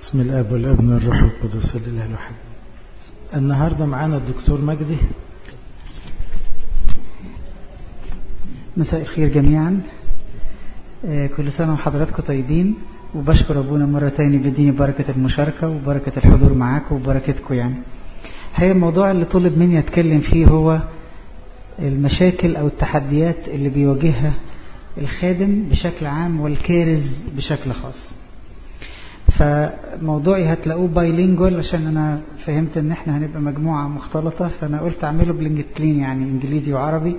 بسم الاب والابن والروح القدس الاله الواحد النهارده معانا الدكتور مجدي مساء الخير جميعا آه، كل سنة وحضراتكم طيبين وبشكر أبونا مرة تاني بيديني بركة المشاركة وبركة الحضور معاكم وبركتكم يعني هي الموضوع اللي طلب مني أتكلم فيه هو المشاكل أو التحديات اللي بيواجهها الخادم بشكل عام والكارز بشكل خاص فموضوعي هتلاقوه بايلينجوال عشان انا فهمت ان احنا هنبقى مجموعة مختلطة فانا قلت اعمله بلنجتلين يعني انجليزي وعربي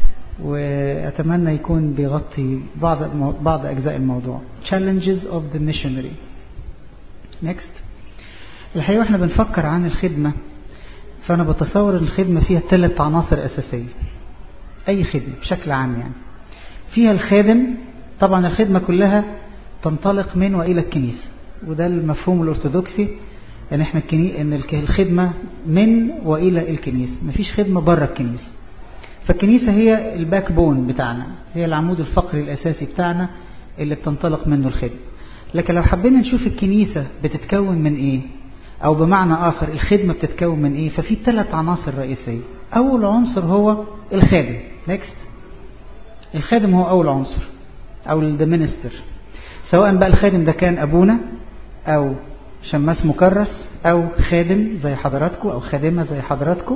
واتمنى يكون بيغطي بعض بعض اجزاء الموضوع challenges of the missionary next الحقيقة واحنا بنفكر عن الخدمة فانا بتصور ان الخدمة فيها ثلاث عناصر اساسية اي خدمة بشكل عام يعني فيها الخادم طبعا الخدمة كلها تنطلق من والى الكنيسة وده المفهوم الارثوذكسي ان احنا الكني... ان الخدمة من والى الكنيسة مفيش خدمة بره الكنيسة فالكنيسة هي الباك بون بتاعنا هي العمود الفقري الاساسي بتاعنا اللي بتنطلق منه الخدمة لكن لو حبينا نشوف الكنيسة بتتكون من ايه او بمعنى اخر الخدمة بتتكون من ايه ففي ثلاث عناصر رئيسية اول عنصر هو الخادم نيكست الخادم هو اول عنصر او المينستر سواء بقى الخادم ده كان ابونا او شماس مكرس او خادم زي حضراتكم او خادمة زي حضراتكم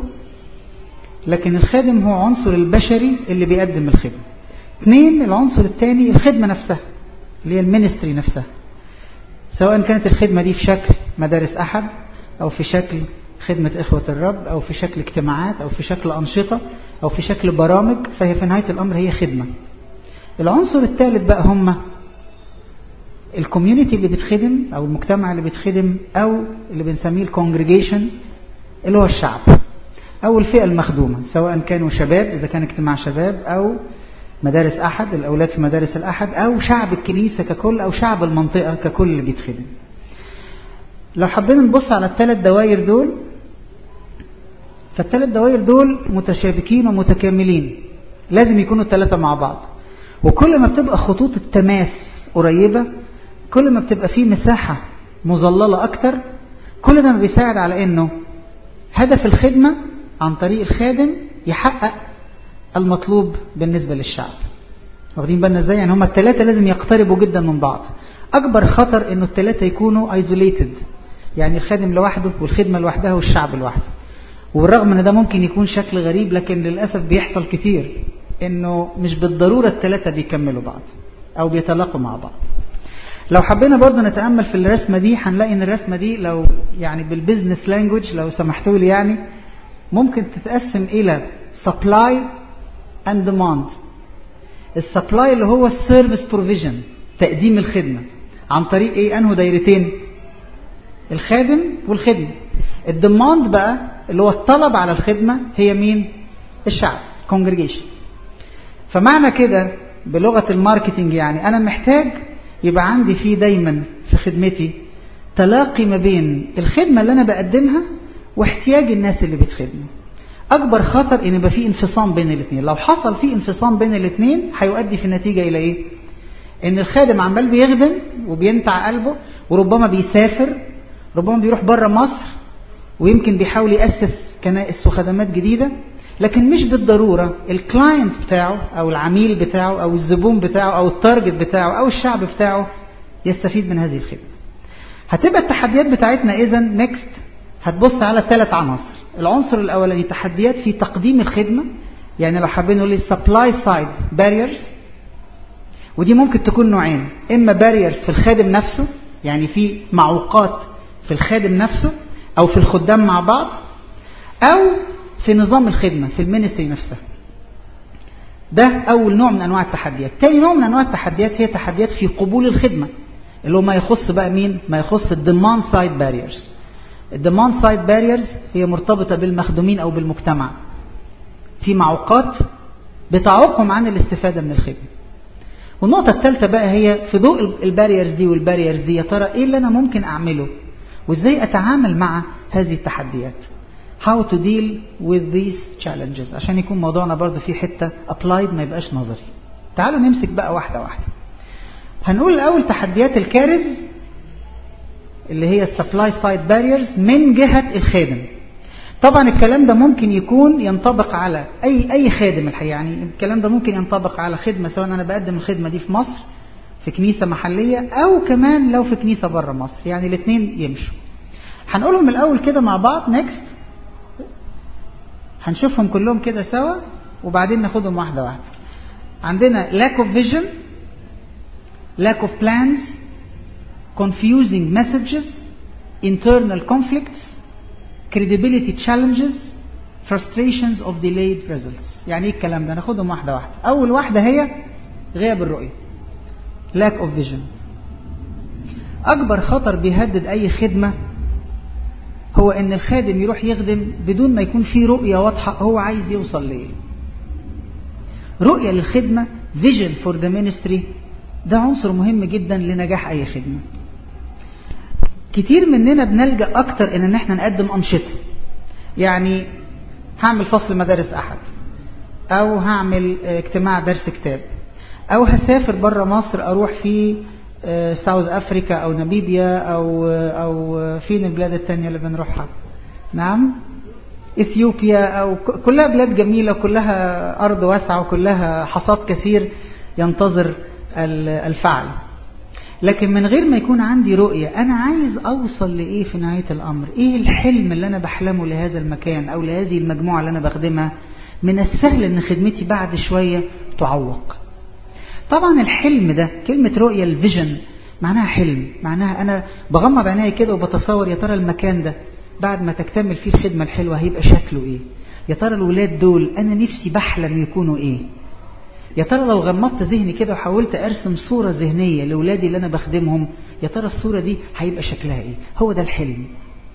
لكن الخادم هو عنصر البشري اللي بيقدم الخدمة اثنين العنصر الثاني الخدمة نفسها اللي هي المينستري نفسها سواء كانت الخدمة دي في شكل مدارس أحد أو في شكل خدمة إخوة الرب أو في شكل اجتماعات أو في شكل أنشطة أو في شكل برامج فهي في نهاية الأمر هي خدمة العنصر الثالث بقى هم الكوميونتي اللي بتخدم أو المجتمع اللي بتخدم أو اللي بنسميه الكونجريجيشن اللي هو الشعب أو الفئة المخدومة سواء كانوا شباب إذا كان اجتماع شباب أو مدارس أحد الأولاد في مدارس الأحد أو شعب الكنيسة ككل أو شعب المنطقة ككل اللي بيتخدم لو حبينا نبص على الثلاث دوائر دول فالثلاث دوائر دول متشابكين ومتكاملين لازم يكونوا الثلاثة مع بعض وكل ما بتبقى خطوط التماس قريبة كل ما بتبقى فيه مساحة مظللة أكتر كل ده بيساعد على أنه هدف الخدمة عن طريق الخادم يحقق المطلوب بالنسبة للشعب واخدين بالنا ازاي يعني هما الثلاثة لازم يقتربوا جدا من بعض أكبر خطر أنه الثلاثة يكونوا isolated يعني الخادم لوحده والخدمة لوحدها والشعب لوحده والرغم ان ده ممكن يكون شكل غريب لكن للأسف بيحصل كتير انه مش بالضرورة الثلاثة بيكملوا بعض او بيتلاقوا مع بعض لو حبينا برضو نتأمل في الرسمة دي هنلاقي ان الرسمة دي لو يعني بالبزنس لانجوج لو سمحتوا لي يعني ممكن تتقسم الى supply and demand السبلاي اللي هو السيرفيس بروفيجن تقديم الخدمة عن طريق ايه انه دايرتين الخادم والخدمة الديماند بقى اللي هو الطلب على الخدمة هي مين الشعب congregation فمعنى كده بلغة الماركتينج يعني أنا محتاج يبقى عندي فيه دايما في خدمتي تلاقي ما بين الخدمة اللي أنا بقدمها واحتياج الناس اللي بتخدمه أكبر خطر إن يبقى فيه انفصام بين الاثنين لو حصل فيه انفصام بين الاثنين هيؤدي في النتيجة إلى إيه؟ إن الخادم عمال بيخدم وبينتع قلبه وربما بيسافر ربما بيروح بره مصر ويمكن بيحاول يأسس كنائس وخدمات جديدة لكن مش بالضرورة الكلاينت بتاعه أو العميل بتاعه أو الزبون بتاعه أو التارجت بتاعه أو الشعب بتاعه يستفيد من هذه الخدمة هتبقى التحديات بتاعتنا إذا نيكست هتبص على ثلاث عناصر العنصر الأولاني تحديات في تقديم الخدمة يعني لو حابين نقول supply side barriers ودي ممكن تكون نوعين إما barriers في الخادم نفسه يعني في معوقات في الخادم نفسه أو في الخدام مع بعض أو في نظام الخدمة في المينستري نفسها ده أول نوع من أنواع التحديات تاني نوع من أنواع التحديات هي تحديات في قبول الخدمة اللي هو ما يخص بقى مين ما يخص الديماند سايد باريرز الديماند سايد باريرز هي مرتبطة بالمخدومين أو بالمجتمع في معوقات بتعوقهم عن الاستفادة من الخدمة والنقطة الثالثة بقى هي في ضوء الباريرز دي والباريرز دي يا ترى ايه اللي انا ممكن اعمله وازاي اتعامل مع هذه التحديات how to deal with these challenges عشان يكون موضوعنا برضو في حتة applied ما يبقاش نظري تعالوا نمسك بقى واحدة واحدة هنقول الأول تحديات الكارز اللي هي السبلاي سايد باريرز من جهة الخادم طبعا الكلام ده ممكن يكون ينطبق على اي اي خادم الحقيقه يعني الكلام ده ممكن ينطبق على خدمه سواء انا بقدم الخدمه دي في مصر في كنيسه محليه او كمان لو في كنيسه بره مصر يعني الاثنين يمشوا هنقولهم الاول كده مع بعض نيكست هنشوفهم كلهم كده سوا وبعدين ناخدهم واحده واحده عندنا lack of vision lack of plans confusing messages internal conflicts credibility challenges frustrations of delayed results يعني ايه الكلام ده ناخدهم واحده واحده اول واحده هي غياب الرؤيه lack of vision اكبر خطر بيهدد اي خدمه هو ان الخادم يروح يخدم بدون ما يكون في رؤيه واضحه هو عايز يوصل لايه رؤيه للخدمه vision for the ministry ده عنصر مهم جدا لنجاح اي خدمه كتير مننا بنلجأ أكتر إن إحنا نقدم أنشطة يعني هعمل فصل مدارس أحد أو هعمل اجتماع درس كتاب أو هسافر بره مصر أروح في ساوث أفريكا أو ناميبيا أو أو فين البلاد التانية اللي بنروحها نعم إثيوبيا أو كلها بلاد جميلة كلها أرض واسعة وكلها حصاد كثير ينتظر الفعل لكن من غير ما يكون عندي رؤية أنا عايز أوصل لإيه في نهاية الأمر إيه الحلم اللي أنا بحلمه لهذا المكان أو لهذه المجموعة اللي أنا بخدمها من السهل أن خدمتي بعد شوية تعوق طبعا الحلم ده كلمة رؤية الفيجن معناها حلم معناها أنا بغمض عيني كده وبتصور يا ترى المكان ده بعد ما تكتمل فيه الخدمة الحلوة هيبقى شكله إيه يا ترى الولاد دول أنا نفسي بحلم يكونوا إيه يا ترى لو غمضت ذهني كده وحاولت ارسم صوره ذهنيه لاولادي اللي انا بخدمهم يا ترى الصوره دي هيبقى شكلها ايه هو ده الحلم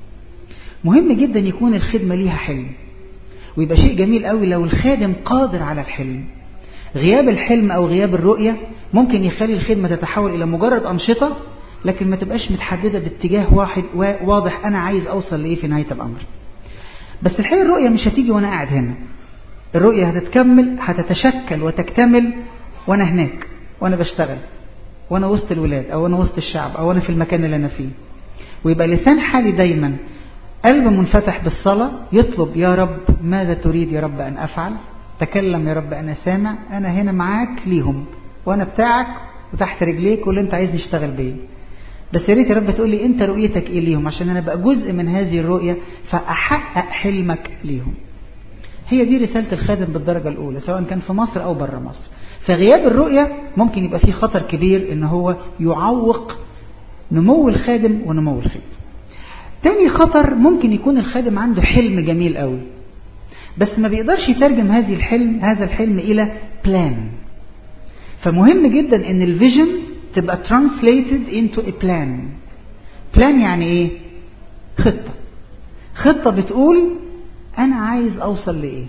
مهم جدا يكون الخدمه ليها حلم ويبقى شيء جميل قوي لو الخادم قادر على الحلم غياب الحلم او غياب الرؤيه ممكن يخلي الخدمه تتحول الى مجرد انشطه لكن ما تبقاش متحدده باتجاه واحد واضح انا عايز اوصل لايه في نهايه الامر بس الحقيقه الرؤيه مش هتيجي وانا قاعد هنا الرؤية هتتكمل هتتشكل وتكتمل وأنا هناك وأنا بشتغل وأنا وسط الولاد أو أنا وسط الشعب أو أنا في المكان اللي أنا فيه ويبقى لسان حالي دايما قلب منفتح بالصلاة يطلب يا رب ماذا تريد يا رب أن أفعل تكلم يا رب أنا سامع أنا هنا معاك ليهم وأنا بتاعك وتحت رجليك واللي أنت عايز نشتغل بيه بس يا ريت يا رب تقول لي أنت رؤيتك إيه ليهم عشان أنا بقى جزء من هذه الرؤية فأحقق حلمك ليهم هي دي رسالة الخادم بالدرجة الأولى سواء كان في مصر أو بره مصر فغياب الرؤية ممكن يبقى فيه خطر كبير إن هو يعوق نمو الخادم ونمو الخدمة تاني خطر ممكن يكون الخادم عنده حلم جميل قوي بس ما بيقدرش يترجم هذه الحلم هذا الحلم إلى بلان فمهم جدا إن الفيجن تبقى translated into a plan بلان يعني إيه خطة خطة بتقول انا عايز اوصل لايه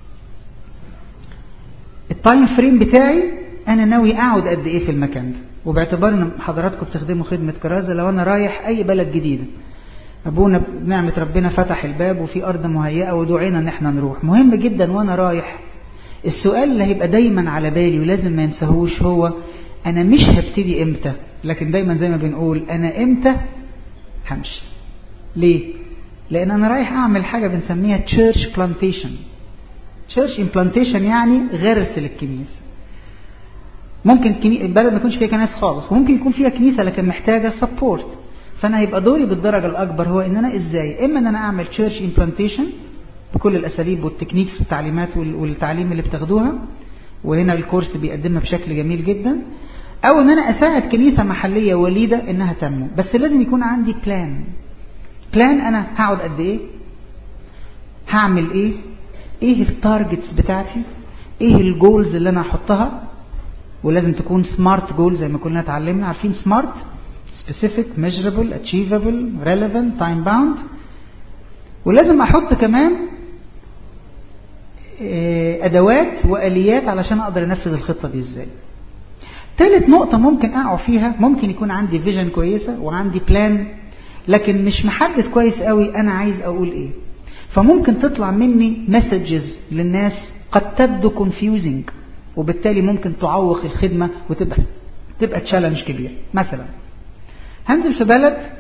التايم فريم بتاعي انا ناوي اقعد قد ايه في المكان ده وباعتبار ان حضراتكم بتخدموا خدمه كرازه لو انا رايح اي بلد جديده ابونا بنعمه ربنا فتح الباب وفي ارض مهيئه ودعينا ان احنا نروح مهم جدا وانا رايح السؤال اللي هيبقى دايما على بالي ولازم ما ينساهوش هو انا مش هبتدي امتى لكن دايما زي ما بنقول انا امتى همشي ليه لان انا رايح اعمل حاجه بنسميها تشيرش بلانتيشن تشيرش امبلانتيشن يعني غرس للكنيسه ممكن كني... البلد ما يكونش فيها كنائس خالص وممكن يكون فيها كنيسه لكن محتاجه سبورت فانا هيبقى دوري بالدرجه الاكبر هو ان انا ازاي اما ان انا اعمل تشيرش امبلانتيشن بكل الاساليب والتكنيكس والتعليمات والتعليم اللي بتاخدوها وهنا الكورس بيقدمها بشكل جميل جدا او ان انا اساعد كنيسه محليه وليده انها تنمو بس لازم يكون عندي بلان بلان انا هقعد قد ايه هعمل ايه ايه التارجتس بتاعتي ايه الجولز اللي انا هحطها ولازم تكون سمارت جول زي ما كلنا اتعلمنا عارفين سمارت specific measurable achievable relevant time bound ولازم احط كمان ادوات واليات علشان اقدر انفذ الخطه دي ازاي ثالث نقطه ممكن اقع فيها ممكن يكون عندي فيجن كويسه وعندي بلان لكن مش محدد كويس قوي انا عايز اقول ايه فممكن تطلع مني مسجز للناس قد تبدو confusing وبالتالي ممكن تعوق الخدمه وتبقى تبقى تشالنج كبير مثلا هنزل في بلد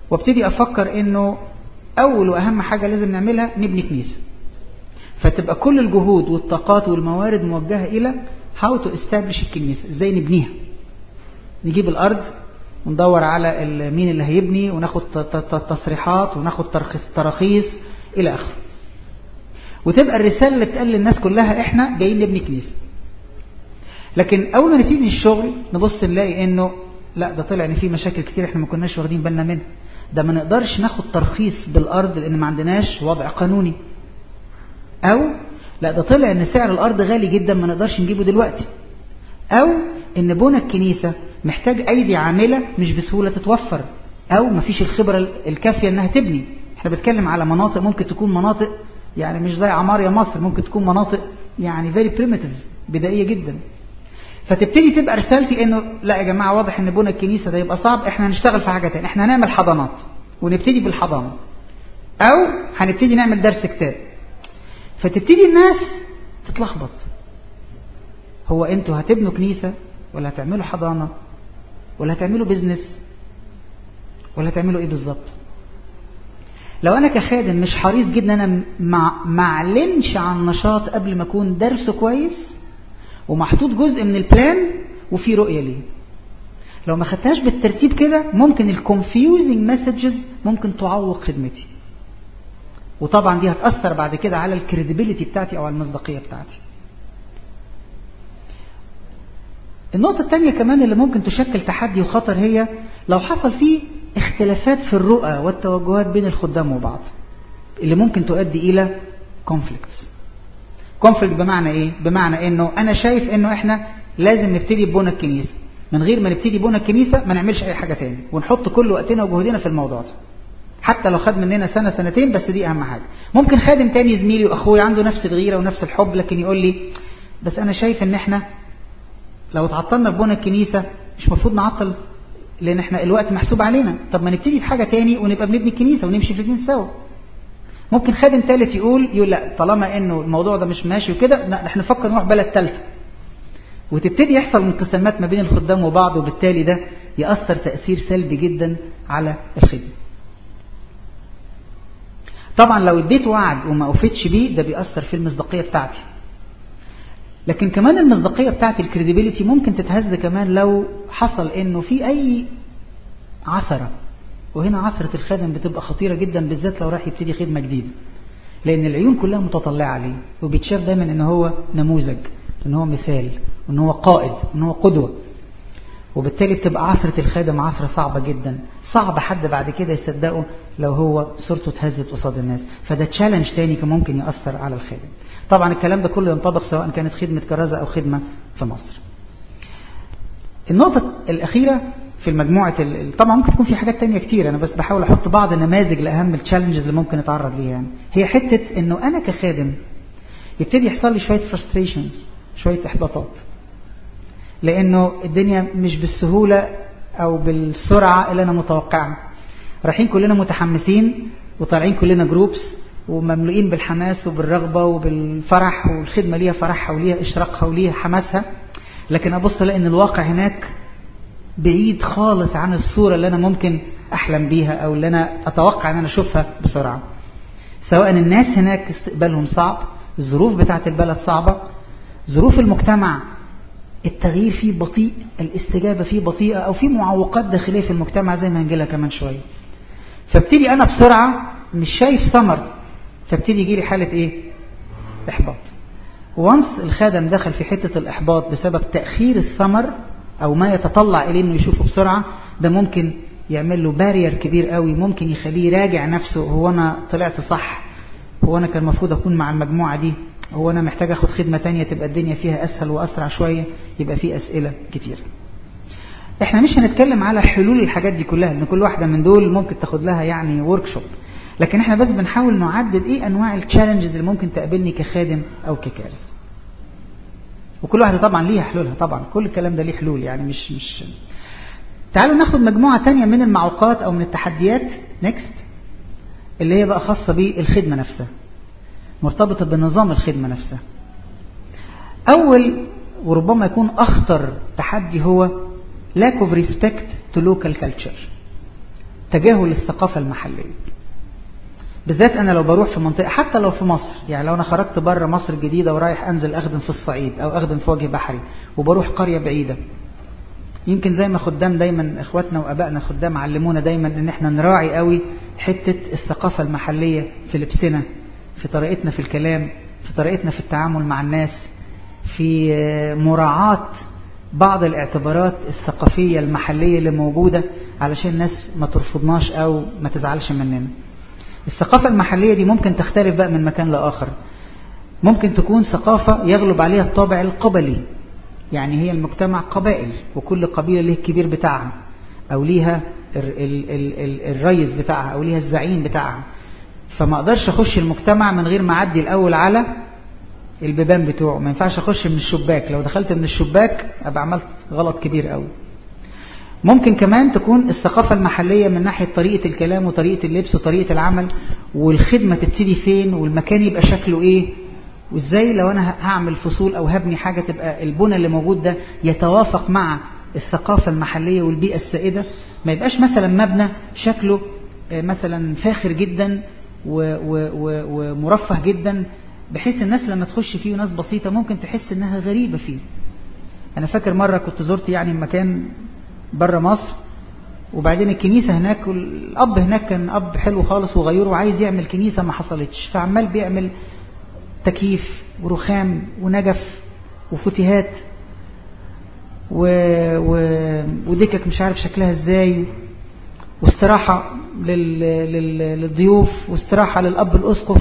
وابتدي افكر انه اول واهم حاجة لازم نعملها نبني كنيسة فتبقى كل الجهود والطاقات والموارد موجهة الى how to establish الكنيسة ازاي نبنيها نجيب الارض وندور على مين اللي هيبني وناخد تصريحات وناخد تراخيص الى اخره وتبقى الرسالة اللي بتقال للناس كلها احنا جايين نبني كنيسة لكن اول ما نبتدي الشغل نبص نلاقي انه لا ده طلع ان في مشاكل كتير احنا ما كناش واخدين بالنا منها ده ما نقدرش ناخد ترخيص بالارض لان ما عندناش وضع قانوني او لا ده طلع ان سعر الارض غالي جدا ما نقدرش نجيبه دلوقتي او ان بنى الكنيسة محتاج ايدي عاملة مش بسهولة تتوفر او ما فيش الخبرة الكافية انها تبني احنا بنتكلم على مناطق ممكن تكون مناطق يعني مش زي عمار يا مصر ممكن تكون مناطق يعني very primitive بدائية جدا فتبتدي تبقى رسالتي انه لا يا جماعة واضح ان بنى الكنيسة ده يبقى صعب احنا هنشتغل في حاجة تانية احنا هنعمل حضانات ونبتدي بالحضانة او هنبتدي نعمل درس كتاب فتبتدي الناس تتلخبط هو انتوا هتبنوا كنيسة ولا هتعملوا حضانة ولا هتعملوا بيزنس ولا هتعملوا ايه بالظبط لو انا كخادم مش حريص جدا انا ما معلنش عن نشاط قبل ما اكون درسه كويس ومحطوط جزء من البلان وفي رؤية ليه لو ما خدتهاش بالترتيب كده ممكن الكونفيوزنج مسجز ممكن تعوق خدمتي وطبعا دي هتأثر بعد كده على الكريديبيليتي بتاعتي او على المصداقية بتاعتي النقطة الثانية كمان اللي ممكن تشكل تحدي وخطر هي لو حصل فيه اختلافات في الرؤى والتوجهات بين الخدام وبعض اللي ممكن تؤدي إلى conflicts conflict بمعنى إيه؟ بمعنى إنه أنا شايف إنه إحنا لازم نبتدي ببنى الكنيسة من غير ما نبتدي بنى الكنيسة ما نعملش أي حاجة تاني ونحط كل وقتنا وجهدنا في الموضوع ده حتى لو خد مننا سنة سنتين بس دي أهم حاجة ممكن خادم تاني زميلي وأخوي عنده نفس الغيرة ونفس الحب لكن يقول لي بس أنا شايف إن إحنا لو اتعطلنا في بنى الكنيسة مش المفروض نعطل لان احنا الوقت محسوب علينا طب ما نبتدي بحاجة تاني ونبقى بنبني الكنيسة ونمشي في الاثنين سوا ممكن خادم ثالث يقول يقول لا طالما انه الموضوع ده مش ماشي وكده لا احنا نفكر نروح بلد ثالثه وتبتدي يحصل انقسامات ما بين الخدام وبعض وبالتالي ده يأثر تأثير سلبي جدا على الخدمة طبعا لو اديت وعد وما اوفيتش بيه ده بيأثر في المصداقية بتاعتي لكن كمان المصداقية بتاعت الكريديبيليتي ممكن تتهز كمان لو حصل انه في اي عثرة وهنا عثرة الخادم بتبقى خطيرة جدا بالذات لو راح يبتدي خدمة جديدة لان العيون كلها متطلعة عليه وبيتشاف دايما ان هو نموذج ان هو مثال ان هو قائد ان هو قدوة وبالتالي بتبقى عثرة الخادم عثرة صعبة جدا صعب حد بعد كده يصدقه لو هو صورته اتهزت قصاد الناس فده تشالنج تاني كان ممكن يأثر على الخادم طبعا الكلام ده كله ينطبق سواء كانت خدمة كرازة أو خدمة في مصر النقطة الأخيرة في المجموعة طبعا ممكن تكون في حاجات تانية كتير أنا بس بحاول أحط بعض النماذج لأهم التشالنجز اللي ممكن نتعرض ليها يعني. هي حتة إنه أنا كخادم يبتدي يحصل لي شوية frustrations شوية إحباطات لأنه الدنيا مش بالسهولة أو بالسرعة اللي أنا متوقعها رايحين كلنا متحمسين وطالعين كلنا جروبس ومملوئين بالحماس وبالرغبة وبالفرح والخدمة ليها فرحها وليها إشراقها وليها حماسها لكن أبص ألاقي إن الواقع هناك بعيد خالص عن الصورة اللي أنا ممكن أحلم بيها أو اللي أنا أتوقع أن أنا أشوفها بسرعة سواء الناس هناك استقبالهم صعب الظروف بتاعت البلد صعبة ظروف المجتمع التغيير فيه بطيء الاستجابة فيه بطيئة أو في معوقات داخلية في المجتمع زي ما هنجيلها كمان شوية فابتدي أنا بسرعة مش شايف ثمر فابتدي يجي لي حالة إيه إحباط وانس الخادم دخل في حتة الإحباط بسبب تأخير الثمر أو ما يتطلع إليه إنه يشوفه بسرعة ده ممكن يعمل له بارير كبير قوي ممكن يخليه يراجع نفسه هو أنا طلعت صح هو أنا كان المفروض أكون مع المجموعة دي هو أنا محتاج أخد خدمة تانية تبقى الدنيا فيها أسهل وأسرع شوية يبقى في أسئلة كتير احنا مش هنتكلم على حلول الحاجات دي كلها لأن كل واحدة من دول ممكن تاخد لها يعني وركشوب لكن احنا بس بنحاول نعدد ايه انواع التشالنجز اللي ممكن تقابلني كخادم او ككارث وكل واحدة طبعا ليها حلولها طبعا كل الكلام ده ليه حلول يعني مش مش تعالوا ناخد مجموعة تانية من المعوقات او من التحديات نكست اللي هي بقى خاصة بالخدمة نفسها مرتبطة بنظام الخدمة نفسها اول وربما يكون اخطر تحدي هو lack of respect to local culture تجاهل الثقافة المحلية بالذات أنا لو بروح في منطقة حتى لو في مصر يعني لو أنا خرجت بره مصر الجديدة ورايح أنزل أخدم في الصعيد أو أخدم في وجه بحري وبروح قرية بعيدة يمكن زي ما خدام دايما إخواتنا وأبائنا خدام علمونا دايما إن إحنا نراعي قوي حتة الثقافة المحلية في لبسنا في طريقتنا في الكلام في طريقتنا في التعامل مع الناس في مراعاة بعض الاعتبارات الثقافية المحلية اللي موجودة علشان الناس ما ترفضناش أو ما تزعلش مننا الثقافة المحلية دي ممكن تختلف بقى من مكان لآخر ممكن تكون ثقافة يغلب عليها الطابع القبلي يعني هي المجتمع قبائل وكل قبيلة ليه الكبير بتاعها أو ليها الريس بتاعها أو ليها الزعيم بتاعها فما أقدرش أخش المجتمع من غير ما أعدي الأول على البيبان بتوعه ما ينفعش أخش من الشباك لو دخلت من الشباك أبقى عملت غلط كبير قوي ممكن كمان تكون الثقافة المحلية من ناحية طريقة الكلام وطريقة اللبس وطريقة العمل والخدمة تبتدي فين والمكان يبقى شكله ايه وازاي لو انا هعمل فصول او هبني حاجة تبقى البنى اللي موجود ده يتوافق مع الثقافة المحلية والبيئة السائدة ما يبقاش مثلا مبنى شكله مثلا فاخر جدا ومرفه جدا بحيث الناس لما تخش فيه ناس بسيطة ممكن تحس انها غريبة فيه انا فاكر مرة كنت زرت يعني مكان بره مصر وبعدين الكنيسة هناك الأب هناك كان أب حلو خالص وغيره وعايز يعمل كنيسة ما حصلتش فعمال بيعمل تكييف ورخام ونجف وفتيهات و... و... ودكك مش عارف شكلها ازاي واستراحة لل... لل... للضيوف واستراحة للأب الأسقف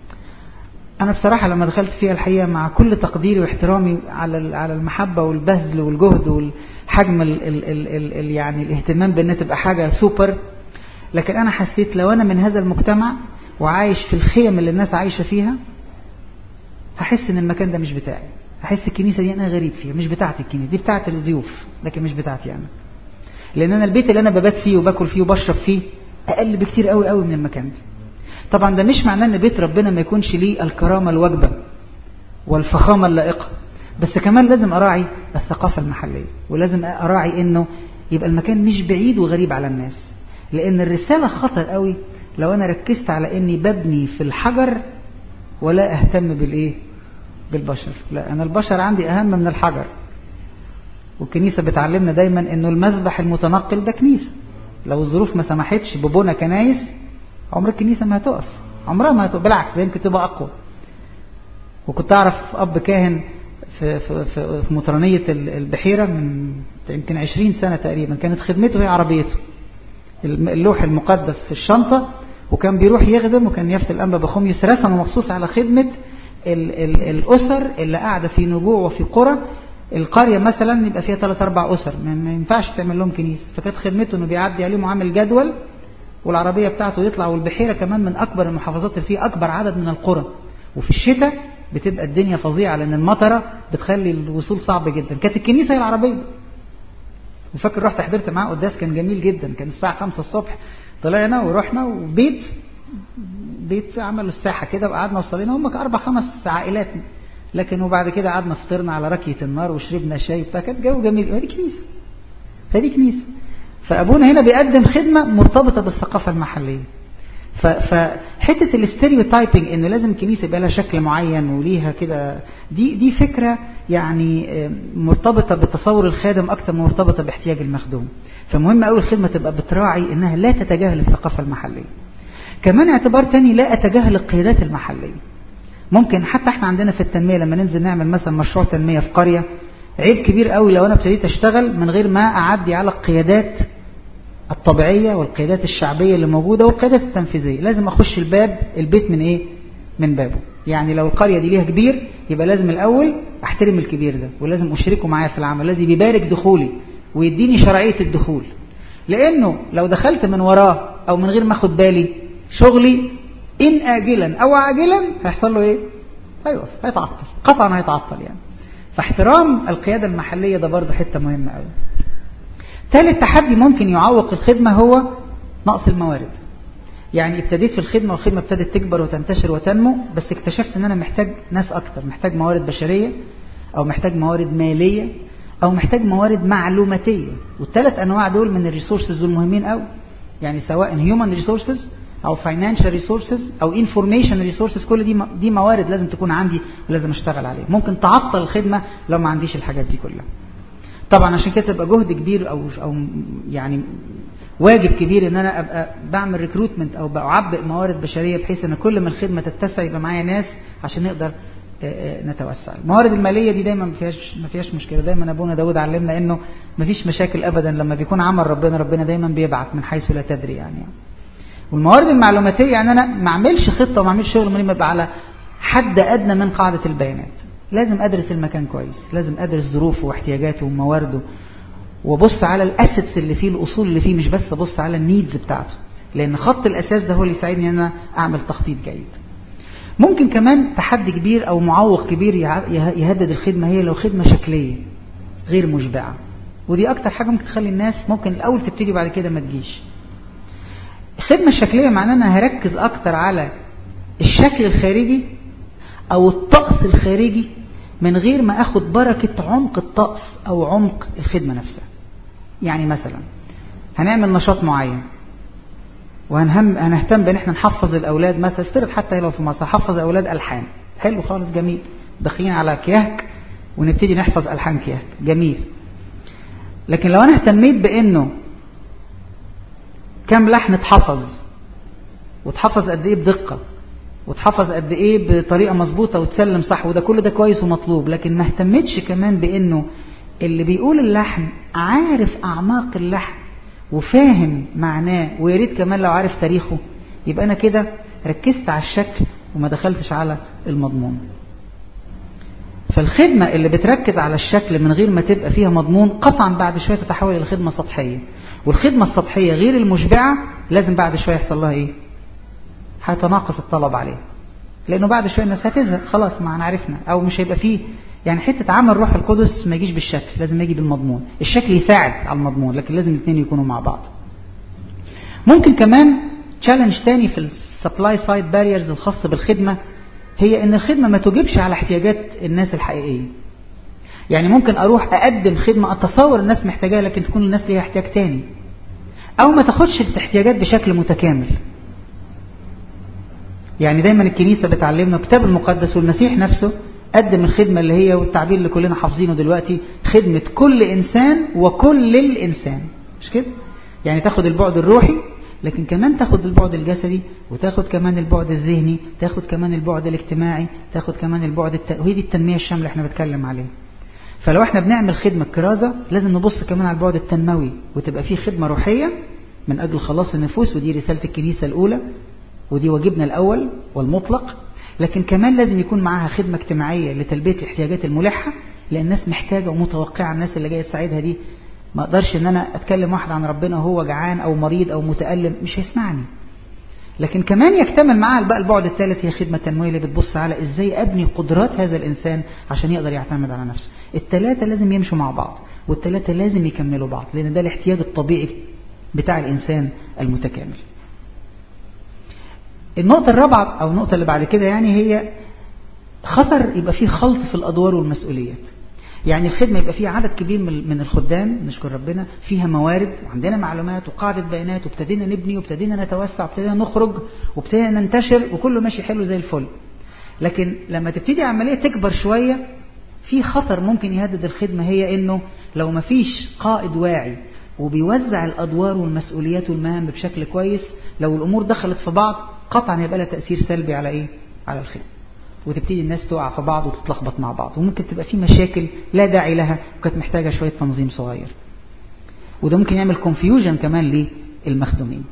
أنا بصراحة لما دخلت فيها الحقيقة مع كل تقديري واحترامي على على المحبة والبذل والجهد والحجم ال ال ال ال ال يعني الاهتمام بأنها تبقى حاجة سوبر لكن أنا حسيت لو أنا من هذا المجتمع وعايش في الخيم اللي الناس عايشة فيها هحس إن المكان ده مش بتاعي هحس الكنيسة دي أنا غريب فيها مش بتاعتي الكنيسة دي بتاعت الضيوف لكن مش بتاعتي أنا لأن أنا البيت اللي أنا ببات فيه وباكل فيه وبشرب فيه أقل بكتير قوي قوي من المكان ده طبعا ده مش معناه ان بيت ربنا ما يكونش ليه الكرامة الواجبة والفخامة اللائقة بس كمان لازم أراعي الثقافة المحلية ولازم أراعي انه يبقى المكان مش بعيد وغريب على الناس لان الرسالة خطر قوي لو انا ركزت على اني ببني في الحجر ولا اهتم بالايه بالبشر لا انا البشر عندي اهم من الحجر والكنيسة بتعلمنا دايما انه المذبح المتنقل ده كنيسة لو الظروف ما سمحتش ببنى كنايس عمر الكنيسة ما هتقف عمرها ما هتقف بالعكس يمكن تبقى أقوى وكنت أعرف أب كاهن في, في, في, في مطرانية البحيرة من يمكن عشرين سنة تقريبا كانت خدمته هي عربيته اللوح المقدس في الشنطة وكان بيروح يخدم وكان يفتي الأنبا بخوميوس رسمه مخصوص على خدمة ال ال الأسر اللي قاعدة في نجوع وفي قرى القرية مثلا يبقى فيها ثلاث أربع أسر ما ينفعش تعمل لهم كنيسة فكانت خدمته إنه بيعدي عليهم عامل جدول والعربية بتاعته يطلع والبحيرة كمان من أكبر المحافظات اللي فيها أكبر عدد من القرى وفي الشتاء بتبقى الدنيا فظيعة لأن المطرة بتخلي الوصول صعب جدا كانت الكنيسة هي العربية وفاكر رحت حضرت معاه قداس كان جميل جدا كان الساعة خمسة الصبح طلعنا ورحنا وبيت بيت عملوا الساحة كده وقعدنا وصلينا هم أربع خمس عائلات لكن وبعد كده قعدنا فطرنا على ركية النار وشربنا شاي فكانت جو جميل هذه كنيسة هذه كنيسة فأبونا هنا بيقدم خدمة مرتبطة بالثقافة المحلية فحتة الاستيريوتايبنج انه لازم الكنيسة يبقى لها شكل معين وليها كده دي دي فكرة يعني مرتبطة بتصور الخادم اكتر من مرتبطة باحتياج المخدوم فمهم قوي الخدمة تبقى بتراعي انها لا تتجاهل الثقافة المحلية كمان اعتبار تاني لا اتجاهل القيادات المحلية ممكن حتى احنا عندنا في التنمية لما ننزل نعمل مثلا مشروع تنمية في قرية عيب كبير قوي لو انا ابتديت اشتغل من غير ما اعدي على القيادات الطبيعية والقيادات الشعبية اللي موجودة والقيادات التنفيذية لازم اخش الباب البيت من ايه من بابه يعني لو القرية دي ليها كبير يبقى لازم الاول احترم الكبير ده ولازم اشركه معايا في العمل لازم يبارك دخولي ويديني شرعية الدخول لانه لو دخلت من وراه او من غير ما اخد بالي شغلي ان اجلا او عاجلا هيحصل له ايه هيقف هيتعطل قطعا هيتعطل يعني فاحترام القيادة المحلية ده برضه حتة مهمة قوي ثالث تحدي ممكن يعوق الخدمة هو نقص الموارد يعني ابتديت في الخدمة والخدمة ابتدت تكبر وتنتشر وتنمو بس اكتشفت ان انا محتاج ناس اكتر محتاج موارد بشرية او محتاج موارد مالية او محتاج موارد معلوماتية والثلاث انواع دول من الريسورسز دول مهمين قوي يعني سواء human resources او financial resources او information resources كل دي دي موارد لازم تكون عندي ولازم اشتغل عليها ممكن تعطل الخدمه لو ما عنديش الحاجات دي كلها طبعا عشان كده تبقى جهد كبير او او يعني واجب كبير ان انا ابقى بعمل ريكروتمنت او بعبئ موارد بشريه بحيث ان كل ما الخدمه تتسع يبقى معايا ناس عشان نقدر نتوسع الموارد الماليه دي دايما ما فيهاش ما فيهاش مشكله دايما ابونا داود علمنا انه ما فيش مشاكل ابدا لما بيكون عمل ربنا ربنا دايما بيبعت من حيث لا تدري يعني والموارد المعلوماتيه يعني انا ما اعملش خطه وما اعملش شغل من يبقى على حد ادنى من قاعده البيانات لازم ادرس المكان كويس لازم ادرس ظروفه واحتياجاته وموارده وابص على الاسيتس اللي فيه الاصول اللي فيه مش بس ابص على النيدز بتاعته لان خط الاساس ده هو اللي يساعدني ان انا اعمل تخطيط جيد ممكن كمان تحدي كبير او معوق كبير يهدد الخدمه هي لو خدمه شكليه غير مشبعه ودي اكتر حاجه ممكن تخلي الناس ممكن الاول تبتدي بعد كده ما تجيش الخدمه الشكليه معناها ان انا هركز اكتر على الشكل الخارجي او الطقس الخارجي من غير ما اخد بركه عمق الطقس او عمق الخدمه نفسها يعني مثلا هنعمل نشاط معين وهنهم هنهتم بان احنا نحفظ الاولاد مثلا افترض حتى لو في مصر حفظ الاولاد الحان حلو خالص جميل داخلين على كياك ونبتدي نحفظ الحان كياك جميل لكن لو انا اهتميت بانه كم لحن اتحفظ واتحفظ قد ايه بدقه واتحفظ قد ايه بطريقه مظبوطه وتسلم صح وده كل ده كويس ومطلوب لكن ما اهتمتش كمان بانه اللي بيقول اللحن عارف اعماق اللحن وفاهم معناه ويا ريت كمان لو عارف تاريخه يبقى انا كده ركزت على الشكل وما دخلتش على المضمون فالخدمة اللي بتركز على الشكل من غير ما تبقى فيها مضمون قطعا بعد شوية تتحول إلى خدمة سطحية والخدمة السطحية غير المشبعة لازم بعد شوية يحصل لها إيه هيتناقص الطلب عليها لأنه بعد شوية الناس هتزهق خلاص ما عرفنا أو مش هيبقى فيه يعني حتة عمل روح القدس ما يجيش بالشكل لازم يجي بالمضمون الشكل يساعد على المضمون لكن لازم الاثنين يكونوا مع بعض ممكن كمان تشالنج تاني في السبلاي سايد باريرز الخاصة بالخدمة هي ان الخدمة ما تجيبش على احتياجات الناس الحقيقية يعني ممكن اروح اقدم خدمة اتصور الناس محتاجاها لكن تكون الناس ليها احتياج تاني او ما تاخدش الاحتياجات بشكل متكامل يعني دايما الكنيسة بتعلمنا الكتاب المقدس والمسيح نفسه قدم الخدمة اللي هي والتعبير اللي كلنا حافظينه دلوقتي خدمة كل إنسان وكل الإنسان مش كده يعني تاخد البعد الروحي لكن كمان تاخد البعد الجسدي وتاخد كمان البعد الذهني تاخد كمان البعد الاجتماعي تاخد كمان البعد الت... وهي دي التنمية الشاملة احنا بنتكلم عليها فلو احنا بنعمل خدمة كرازة لازم نبص كمان على البعد التنموي وتبقى فيه خدمة روحية من أجل خلاص النفوس ودي رسالة الكنيسة الأولى ودي واجبنا الأول والمطلق لكن كمان لازم يكون معاها خدمة اجتماعية لتلبية الاحتياجات الملحة لأن الناس محتاجة ومتوقعة الناس اللي جاية تساعدها دي ما اقدرش ان انا اتكلم واحد عن ربنا وهو جعان او مريض او متألم مش هيسمعني لكن كمان يكتمل معاها بقى البعد الثالث هي خدمة تنموية اللي بتبص على ازاي ابني قدرات هذا الانسان عشان يقدر يعتمد على نفسه الثلاثة لازم يمشوا مع بعض والثلاثة لازم يكملوا بعض لان ده الاحتياج الطبيعي بتاع الانسان المتكامل النقطة الرابعة أو النقطة اللي بعد كده يعني هي خطر يبقى فيه خلط في الأدوار والمسؤوليات يعني الخدمة يبقى فيها عدد كبير من الخدام نشكر ربنا فيها موارد وعندنا معلومات وقاعدة بيانات وابتدينا نبني وابتدينا نتوسع وابتدينا نخرج وابتدينا ننتشر وكله ماشي حلو زي الفل لكن لما تبتدي عملية تكبر شوية في خطر ممكن يهدد الخدمة هي انه لو ما فيش قائد واعي وبيوزع الأدوار والمسؤوليات والمهام بشكل كويس لو الأمور دخلت في بعض قطعا هيبقى لها تأثير سلبي على إيه؟ على الخدمة وتبتدي الناس تقع في بعض وتتلخبط مع بعض وممكن تبقى في مشاكل لا داعي لها وكانت محتاجة شوية تنظيم صغير وده ممكن يعمل كونفيوجن كمان للمخدومين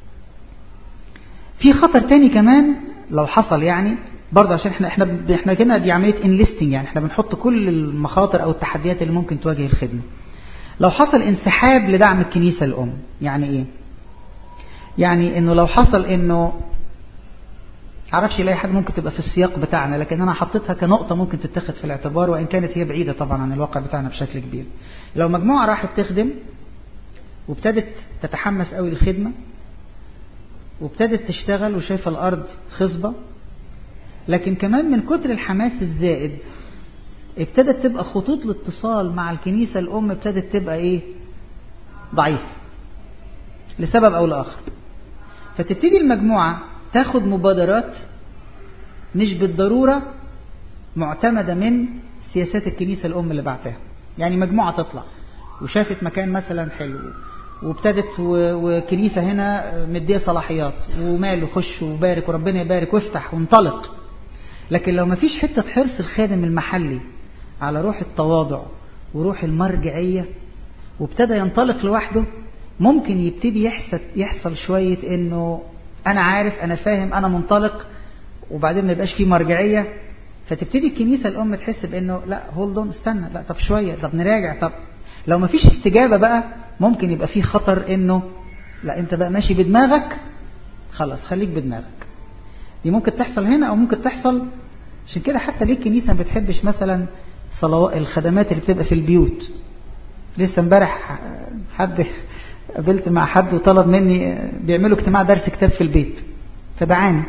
في خطر تاني كمان لو حصل يعني برضه عشان احنا احنا احنا كده دي عمليه انليستنج يعني احنا بنحط كل المخاطر او التحديات اللي ممكن تواجه الخدمه لو حصل انسحاب لدعم الكنيسه الام يعني ايه يعني انه لو حصل انه عرفش يلاقي حد ممكن تبقى في السياق بتاعنا لكن انا حطيتها كنقطة ممكن تتخذ في الاعتبار وان كانت هي بعيدة طبعا عن الواقع بتاعنا بشكل كبير لو مجموعة راحت تخدم وابتدت تتحمس قوي للخدمة وابتدت تشتغل وشايفة الارض خصبة لكن كمان من كتر الحماس الزائد ابتدت تبقى خطوط الاتصال مع الكنيسة الام ابتدت تبقى ايه ضعيفة لسبب أو لآخر فتبتدي المجموعة تاخد مبادرات مش بالضرورة معتمدة من سياسات الكنيسة الأم اللي بعتها يعني مجموعة تطلع وشافت مكان مثلا حلو وابتدت وكنيسة هنا مديه صلاحيات وماله خش وبارك وربنا يبارك وافتح وانطلق لكن لو ما فيش حتة حرص الخادم المحلي على روح التواضع وروح المرجعية وابتدى ينطلق لوحده ممكن يبتدي يحصل, يحصل شوية انه انا عارف انا فاهم انا منطلق وبعدين ما يبقاش فيه مرجعية فتبتدي الكنيسة الام تحس بانه لا هولد اون استنى لا طب شوية طب نراجع طب لو ما فيش استجابة بقى ممكن يبقى فيه خطر انه لا انت بقى ماشي بدماغك خلاص خليك بدماغك دي ممكن تحصل هنا او ممكن تحصل عشان كده حتى ليه الكنيسة ما بتحبش مثلا صلوات الخدمات اللي بتبقى في البيوت لسه امبارح حد قابلت مع حد وطلب مني بيعملوا اجتماع درس كتاب في البيت فدعاني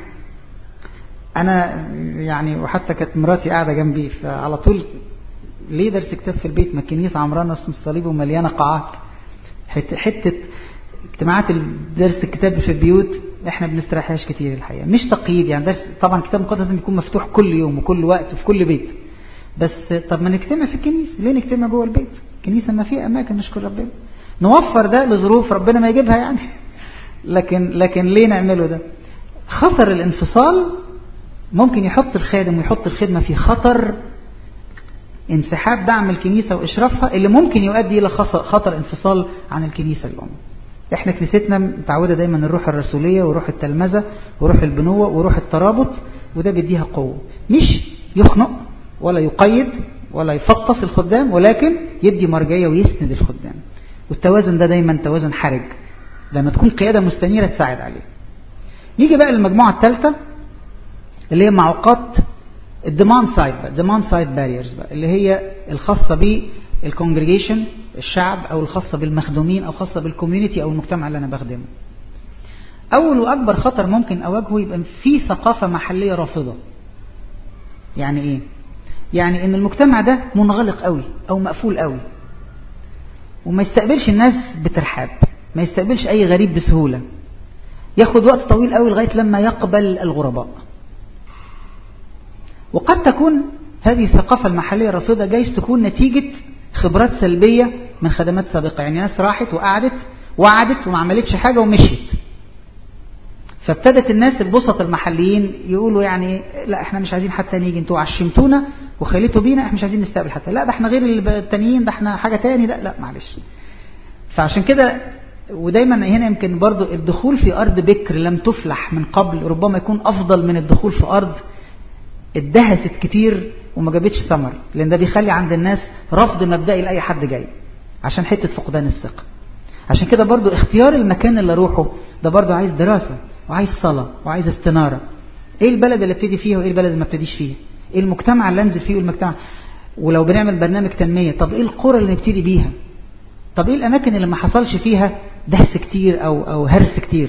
انا يعني وحتى كانت مراتي قاعده جنبي فعلى طول ليه درس كتاب في البيت ما الكنيسه عمرانه اسم الصليب ومليانه قاعات حته, حتة اجتماعات درس الكتاب في البيوت احنا بنستريحهاش كتير الحقيقه مش تقييد يعني درس طبعا الكتاب المقدس لازم يكون مفتوح كل يوم وكل وقت وفي كل بيت بس طب ما نجتمع في الكنيسه ليه نجتمع جوه البيت الكنيسه ما فيها اماكن نشكر ربنا نوفر ده لظروف ربنا ما يجيبها يعني لكن لكن ليه نعمله ده خطر الانفصال ممكن يحط الخادم ويحط الخدمه في خطر انسحاب دعم الكنيسه واشرافها اللي ممكن يؤدي الى خطر انفصال عن الكنيسه الام احنا كنيستنا متعوده دايما الروح الرسوليه وروح التلمذه وروح البنوه وروح الترابط وده بيديها قوه مش يخنق ولا يقيد ولا يفطس الخدام ولكن يدي مرجعيه ويسند الخدام والتوازن ده دايما توازن حرج لما تكون قياده مستنيره تساعد عليه نيجي بقى للمجموعه الثالثه اللي هي معوقات الديماند سايد بقى ديماند سايد باريرز بقى اللي هي الخاصه بالكونجريجيشن الشعب او الخاصه بالمخدومين او خاصه بالكوميونتي او المجتمع اللي انا بخدمه اول واكبر خطر ممكن اواجهه يبقى في ثقافه محليه رافضه يعني ايه يعني ان المجتمع ده منغلق قوي او مقفول قوي وما يستقبلش الناس بترحاب ما يستقبلش اي غريب بسهوله ياخد وقت طويل قوي لغايه لما يقبل الغرباء وقد تكون هذه الثقافه المحليه الرافضه جايز تكون نتيجه خبرات سلبيه من خدمات سابقه يعني ناس راحت وقعدت وعدت وما عملتش حاجه ومشيت فابتدت الناس البسط المحليين يقولوا يعني لا احنا مش عايزين حتى نيجي انتوا عشمتونا وخليتوا بينا احنا مش عايزين نستقبل حتى لا ده احنا غير التانيين ده احنا حاجه تاني لا لا معلش فعشان كده ودايما هنا يمكن برضو الدخول في ارض بكر لم تفلح من قبل ربما يكون افضل من الدخول في ارض اتدهست كتير وما جابتش ثمر لان ده بيخلي عند الناس رفض مبدئي لاي حد جاي عشان حته فقدان الثقه عشان كده برضو اختيار المكان اللي اروحه ده برضو عايز دراسه وعايز صلاه وعايز استناره ايه البلد اللي ابتدي فيها وايه البلد اللي ما ابتديش فيها ايه المجتمع اللي انزل فيه والمجتمع ولو بنعمل برنامج تنميه طب ايه القرى اللي نبتدي بيها طب ايه الاماكن اللي ما حصلش فيها دهس كتير او او هرس كتير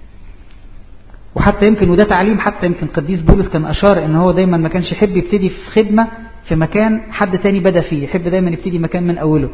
وحتى يمكن وده تعليم حتى يمكن قديس بولس كان اشار ان هو دايما ما كانش يحب يبتدي في خدمه في مكان حد تاني بدا فيه يحب دايما يبتدي مكان من اوله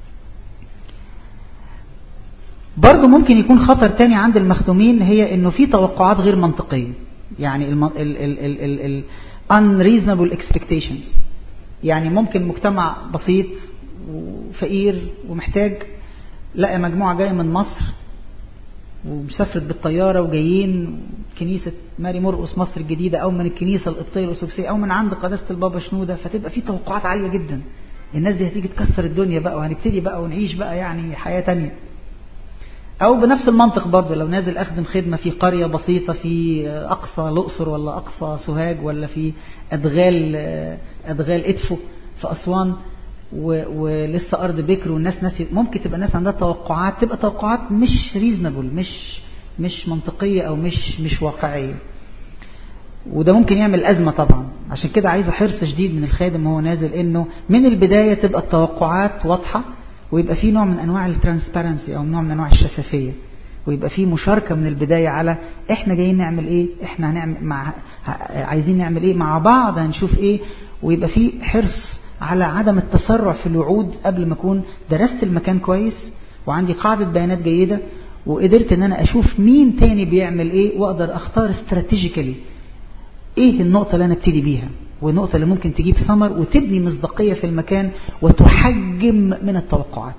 برضه ممكن يكون خطر تاني عند المخدومين هي انه في توقعات غير منطقيه يعني ال ال ال ال ال unreasonable expectations يعني ممكن مجتمع بسيط وفقير ومحتاج لقى مجموعة جاية من مصر ومسافرت بالطيارة وجايين كنيسة ماري مرقس مصر الجديدة أو من الكنيسة القبطية الأسوسية أو من عند قداسة البابا شنودة فتبقى في توقعات عالية جدا الناس دي هتيجي تكسر الدنيا بقى وهنبتدي بقى ونعيش بقى يعني حياة تانية أو بنفس المنطق برضه لو نازل أخدم خدمة في قرية بسيطة في أقصى الأقصر ولا أقصى سوهاج ولا في أدغال أدغال إدفو في أسوان ولسه أرض بكر والناس ناس ممكن تبقى الناس عندها توقعات تبقى توقعات مش ريزنبل مش مش منطقية أو مش مش واقعية وده ممكن يعمل أزمة طبعا عشان كده عايزة حرص شديد من الخادم وهو نازل إنه من البداية تبقى التوقعات واضحة ويبقى في نوع من انواع الترانسبيرنسي او نوع من انواع الشفافيه ويبقى في مشاركه من البدايه على احنا جايين نعمل ايه احنا هنعمل مع عايزين نعمل ايه مع بعض هنشوف ايه ويبقى في حرص على عدم التسرع في الوعود قبل ما اكون درست المكان كويس وعندي قاعده بيانات جيده وقدرت ان انا اشوف مين تاني بيعمل ايه واقدر اختار استراتيجيكالي ايه النقطة اللي انا ابتدي بيها والنقطة اللي ممكن تجيب ثمر وتبني مصداقية في المكان وتحجم من التوقعات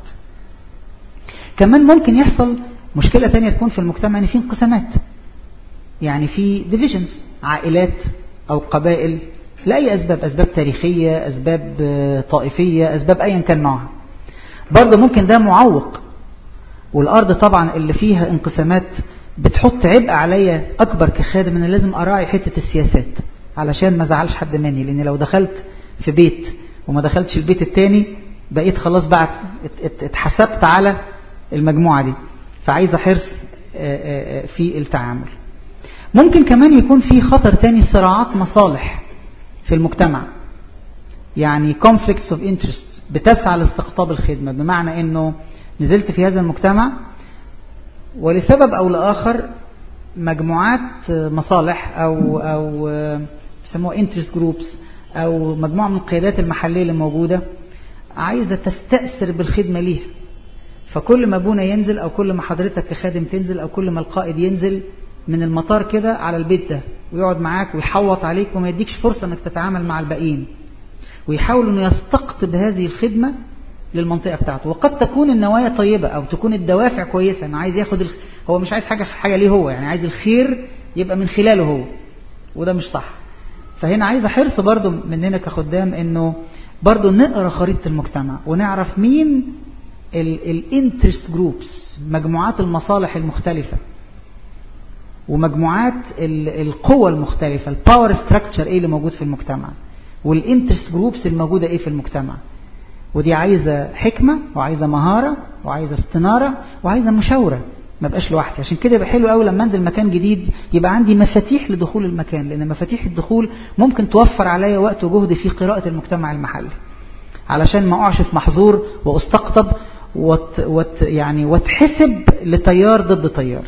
كمان ممكن يحصل مشكلة تانية تكون في المجتمع ان في انقسامات يعني في ديفيجنز عائلات او قبائل لأي أسباب أسباب تاريخية أسباب طائفية أسباب أيا كان نوعها برضه ممكن ده معوق والأرض طبعا اللي فيها انقسامات بتحط عبء عليا أكبر كخادم أنا لازم أراعي حتة السياسات علشان ما زعلش حد مني لأن لو دخلت في بيت وما دخلتش البيت التاني بقيت خلاص بعد اتحسبت على المجموعة دي فعايزة حرص في التعامل ممكن كمان يكون في خطر تاني صراعات مصالح في المجتمع يعني conflicts of interest بتسعى لاستقطاب الخدمة بمعنى انه نزلت في هذا المجتمع ولسبب او لاخر مجموعات مصالح او او بيسموها interest groups او مجموعة من القيادات المحلية اللي موجودة عايزة تستأثر بالخدمة ليها فكل ما ابونا ينزل او كل ما حضرتك كخادم تنزل او كل ما القائد ينزل من المطار كده على البيت ده ويقعد معاك ويحوط عليك وما يديكش فرصة انك تتعامل مع الباقيين ويحاول انه يستقطب هذه الخدمة للمنطقة بتاعته وقد تكون النوايا طيبة او تكون الدوافع كويسة انه عايز ياخد الخ... هو مش عايز حاجة حاجة ليه هو يعني عايز الخير يبقى من خلاله هو وده مش صح فهنا عايز حرص برضو مننا كخدام انه برضو نقرا خريطة المجتمع ونعرف مين الانترست جروبس مجموعات المصالح المختلفة ومجموعات القوى المختلفة الباور ستراكشر ايه اللي موجود في المجتمع والانترست جروبس الموجودة ايه في المجتمع ودي عايزة حكمة وعايزة مهارة وعايزة استنارة وعايزة مشاورة ما بقاش لوحدي عشان كده يبقى حلو قوي لما انزل مكان جديد يبقى عندي مفاتيح لدخول المكان لان مفاتيح الدخول ممكن توفر عليا وقت وجهد في قراءة المجتمع المحلي علشان ما اقعش في محظور واستقطب وت وت يعني واتحسب لتيار ضد تيار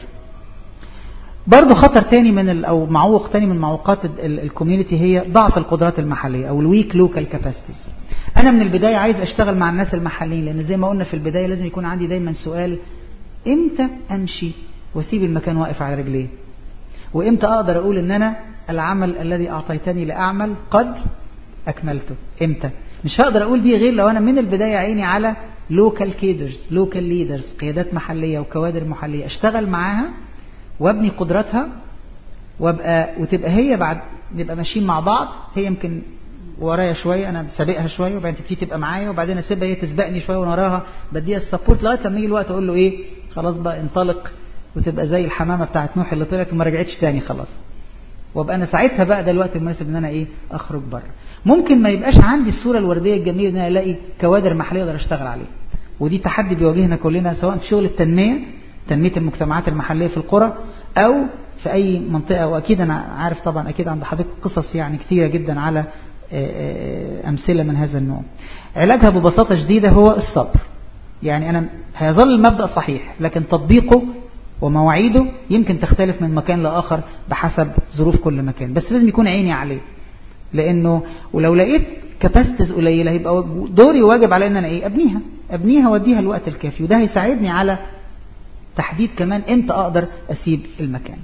برضه خطر تاني من ال او معوق تاني من معوقات الكوميونتي هي ضعف القدرات المحليه او الويك لوكال كاباسيتيز انا من البدايه عايز اشتغل مع الناس المحليين لان زي ما قلنا في البدايه لازم يكون عندي دايما سؤال امتى امشي واسيب المكان واقف على رجليه وامتى اقدر اقول ان انا العمل الذي اعطيتني لاعمل قد اكملته امتى مش هقدر اقول دي غير لو انا من البدايه عيني على لوكال كيدرز لوكال ليدرز قيادات محليه وكوادر محليه اشتغل معاها وابني قدراتها وابقى وتبقى هي بعد نبقى ماشيين مع بعض هي يمكن ورايا شويه انا سابقها شويه وبعدين تبتدي تبقى معايا وبعدين اسيبها هي تسبقني شويه وانا وراها بديها السبورت لغايه لما يجي الوقت اقول له ايه خلاص بقى انطلق وتبقى زي الحمامه بتاعت نوح اللي طلعت وما رجعتش تاني خلاص وابقى انا ساعتها بقى ده الوقت المناسب ان انا ايه اخرج بره ممكن ما يبقاش عندي الصوره الورديه الجميله ان انا الاقي كوادر محليه اقدر اشتغل عليها ودي تحدي بيواجهنا كلنا سواء في شغل التنميه تنميه المجتمعات المحليه في القرى او في اي منطقه واكيد انا عارف طبعا اكيد عند حضرتك قصص يعني كتيره جدا على امثله من هذا النوع علاجها ببساطه شديده هو الصبر يعني انا هيظل المبدا صحيح لكن تطبيقه ومواعيده يمكن تختلف من مكان لاخر بحسب ظروف كل مكان بس لازم يكون عيني عليه لانه ولو لقيت كاباسيتيز قليله هيبقى دوري واجب على ان انا ايه ابنيها ابنيها واديها الوقت الكافي وده هيساعدني على تحديد كمان امتى اقدر اسيب المكان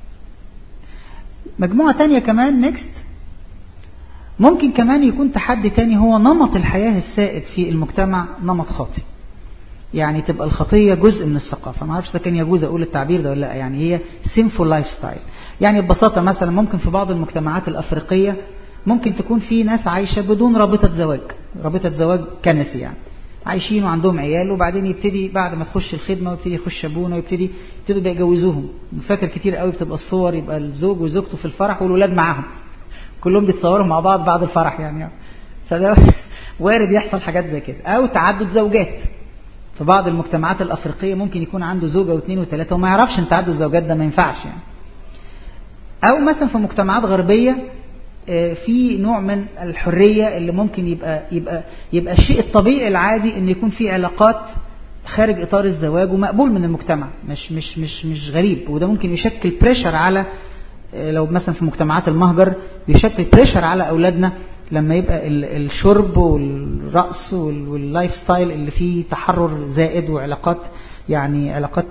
مجموعة تانية كمان نيكست ممكن كمان يكون تحدي تاني هو نمط الحياة السائد في المجتمع نمط خاطئ يعني تبقى الخطية جزء من الثقافة ما اعرفش اذا كان يجوز اقول التعبير ده ولا لا يعني هي sinful لايف ستايل يعني ببساطة مثلا ممكن في بعض المجتمعات الافريقية ممكن تكون في ناس عايشة بدون رابطة زواج رابطة زواج كنسي يعني عايشين وعندهم عيال وبعدين يبتدي بعد ما تخش الخدمة ويبتدي يخش ابونا ويبتدي يبتدوا بيجوزوهم فاكر كتير قوي بتبقى الصور يبقى الزوج وزوجته في الفرح والولاد معاهم كلهم بيتصوروا مع بعض بعد الفرح يعني فده وارد يحصل حاجات زي كده او تعدد زوجات في بعض المجتمعات الافريقيه ممكن يكون عنده زوجه واثنين وثلاثه وما يعرفش ان تعدد الزوجات ده ما ينفعش يعني او مثلا في مجتمعات غربيه في نوع من الحرية اللي ممكن يبقى يبقى يبقى الشيء الطبيعي العادي ان يكون في علاقات خارج اطار الزواج ومقبول من المجتمع مش مش مش مش غريب وده ممكن يشكل بريشر على لو مثلا في مجتمعات المهجر بيشكل بريشر على اولادنا لما يبقى الشرب والرقص واللايف ستايل اللي فيه تحرر زائد وعلاقات يعني علاقات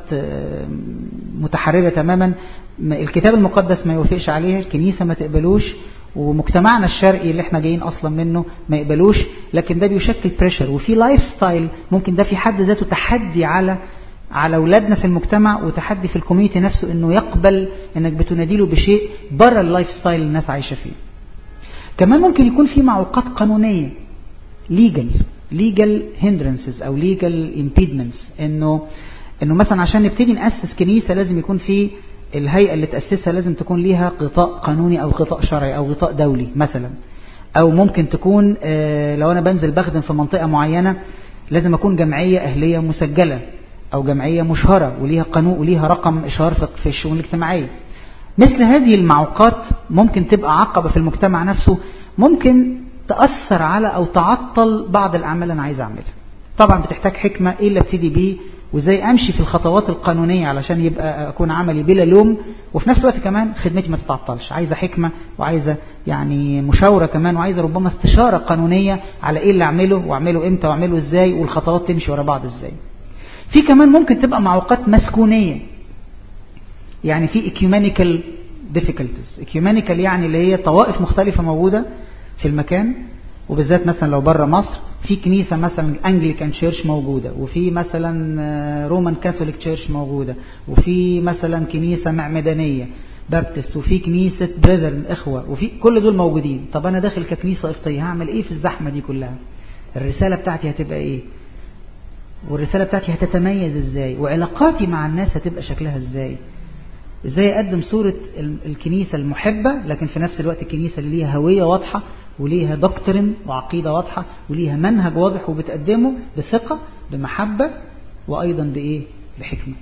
متحررة تماما الكتاب المقدس ما يوافقش عليها الكنيسة ما تقبلوش ومجتمعنا الشرقي اللي احنا جايين اصلا منه ما يقبلوش لكن ده بيشكل بريشر وفي لايف ستايل ممكن ده في حد ذاته تحدي على على اولادنا في المجتمع وتحدي في الكوميونتي نفسه انه يقبل انك بتناديله بشيء بره اللايف ستايل اللي الناس عايشه فيه كمان ممكن يكون في معوقات قانونيه legal legal hindrances او legal impediments انه انه مثلا عشان نبتدي ناسس كنيسه لازم يكون في الهيئه اللي تاسسها لازم تكون ليها غطاء قانوني او غطاء شرعي او غطاء دولي مثلا او ممكن تكون لو انا بنزل بخدم في منطقه معينه لازم اكون جمعيه اهليه مسجله او جمعيه مشهره وليها قانون وليها رقم اشهار في الشؤون الاجتماعيه مثل هذه المعوقات ممكن تبقى عقبه في المجتمع نفسه ممكن تأثر على أو تعطل بعض الأعمال اللي أنا عايز أعملها طبعا بتحتاج حكمة إيه اللي ابتدي بيه وإزاي أمشي في الخطوات القانونية علشان يبقى أكون عملي بلا لوم وفي نفس الوقت كمان خدمتي ما تتعطلش عايزة حكمة وعايزة يعني مشاورة كمان وعايزة ربما استشارة قانونية على إيه اللي أعمله وأعمله إمتى وأعمله إزاي والخطوات تمشي ورا بعض إزاي في كمان ممكن تبقى معوقات مسكونية يعني في ecumenical difficulties ecumenical يعني اللي هي طوائف مختلفة موجودة في المكان وبالذات مثلا لو بره مصر في كنيسة مثلا انجليكان تشيرش موجودة وفي مثلا رومان كاثوليك تشيرش موجودة وفي مثلا كنيسة معمدانية بابتست وفي كنيسة بريذرن اخوة وفي كل دول موجودين طب انا داخل ككنيسة قبطية هعمل ايه في الزحمة دي كلها الرسالة بتاعتي هتبقى ايه والرسالة بتاعتي هتتميز ازاي وعلاقاتي مع الناس هتبقى شكلها ازاي ازاي اقدم صورة الكنيسة المحبة لكن في نفس الوقت الكنيسة اللي ليها هوية واضحة وليها دكتورين وعقيدة واضحة وليها منهج واضح وبتقدمه بثقة بمحبة وأيضا بإيه بحكمة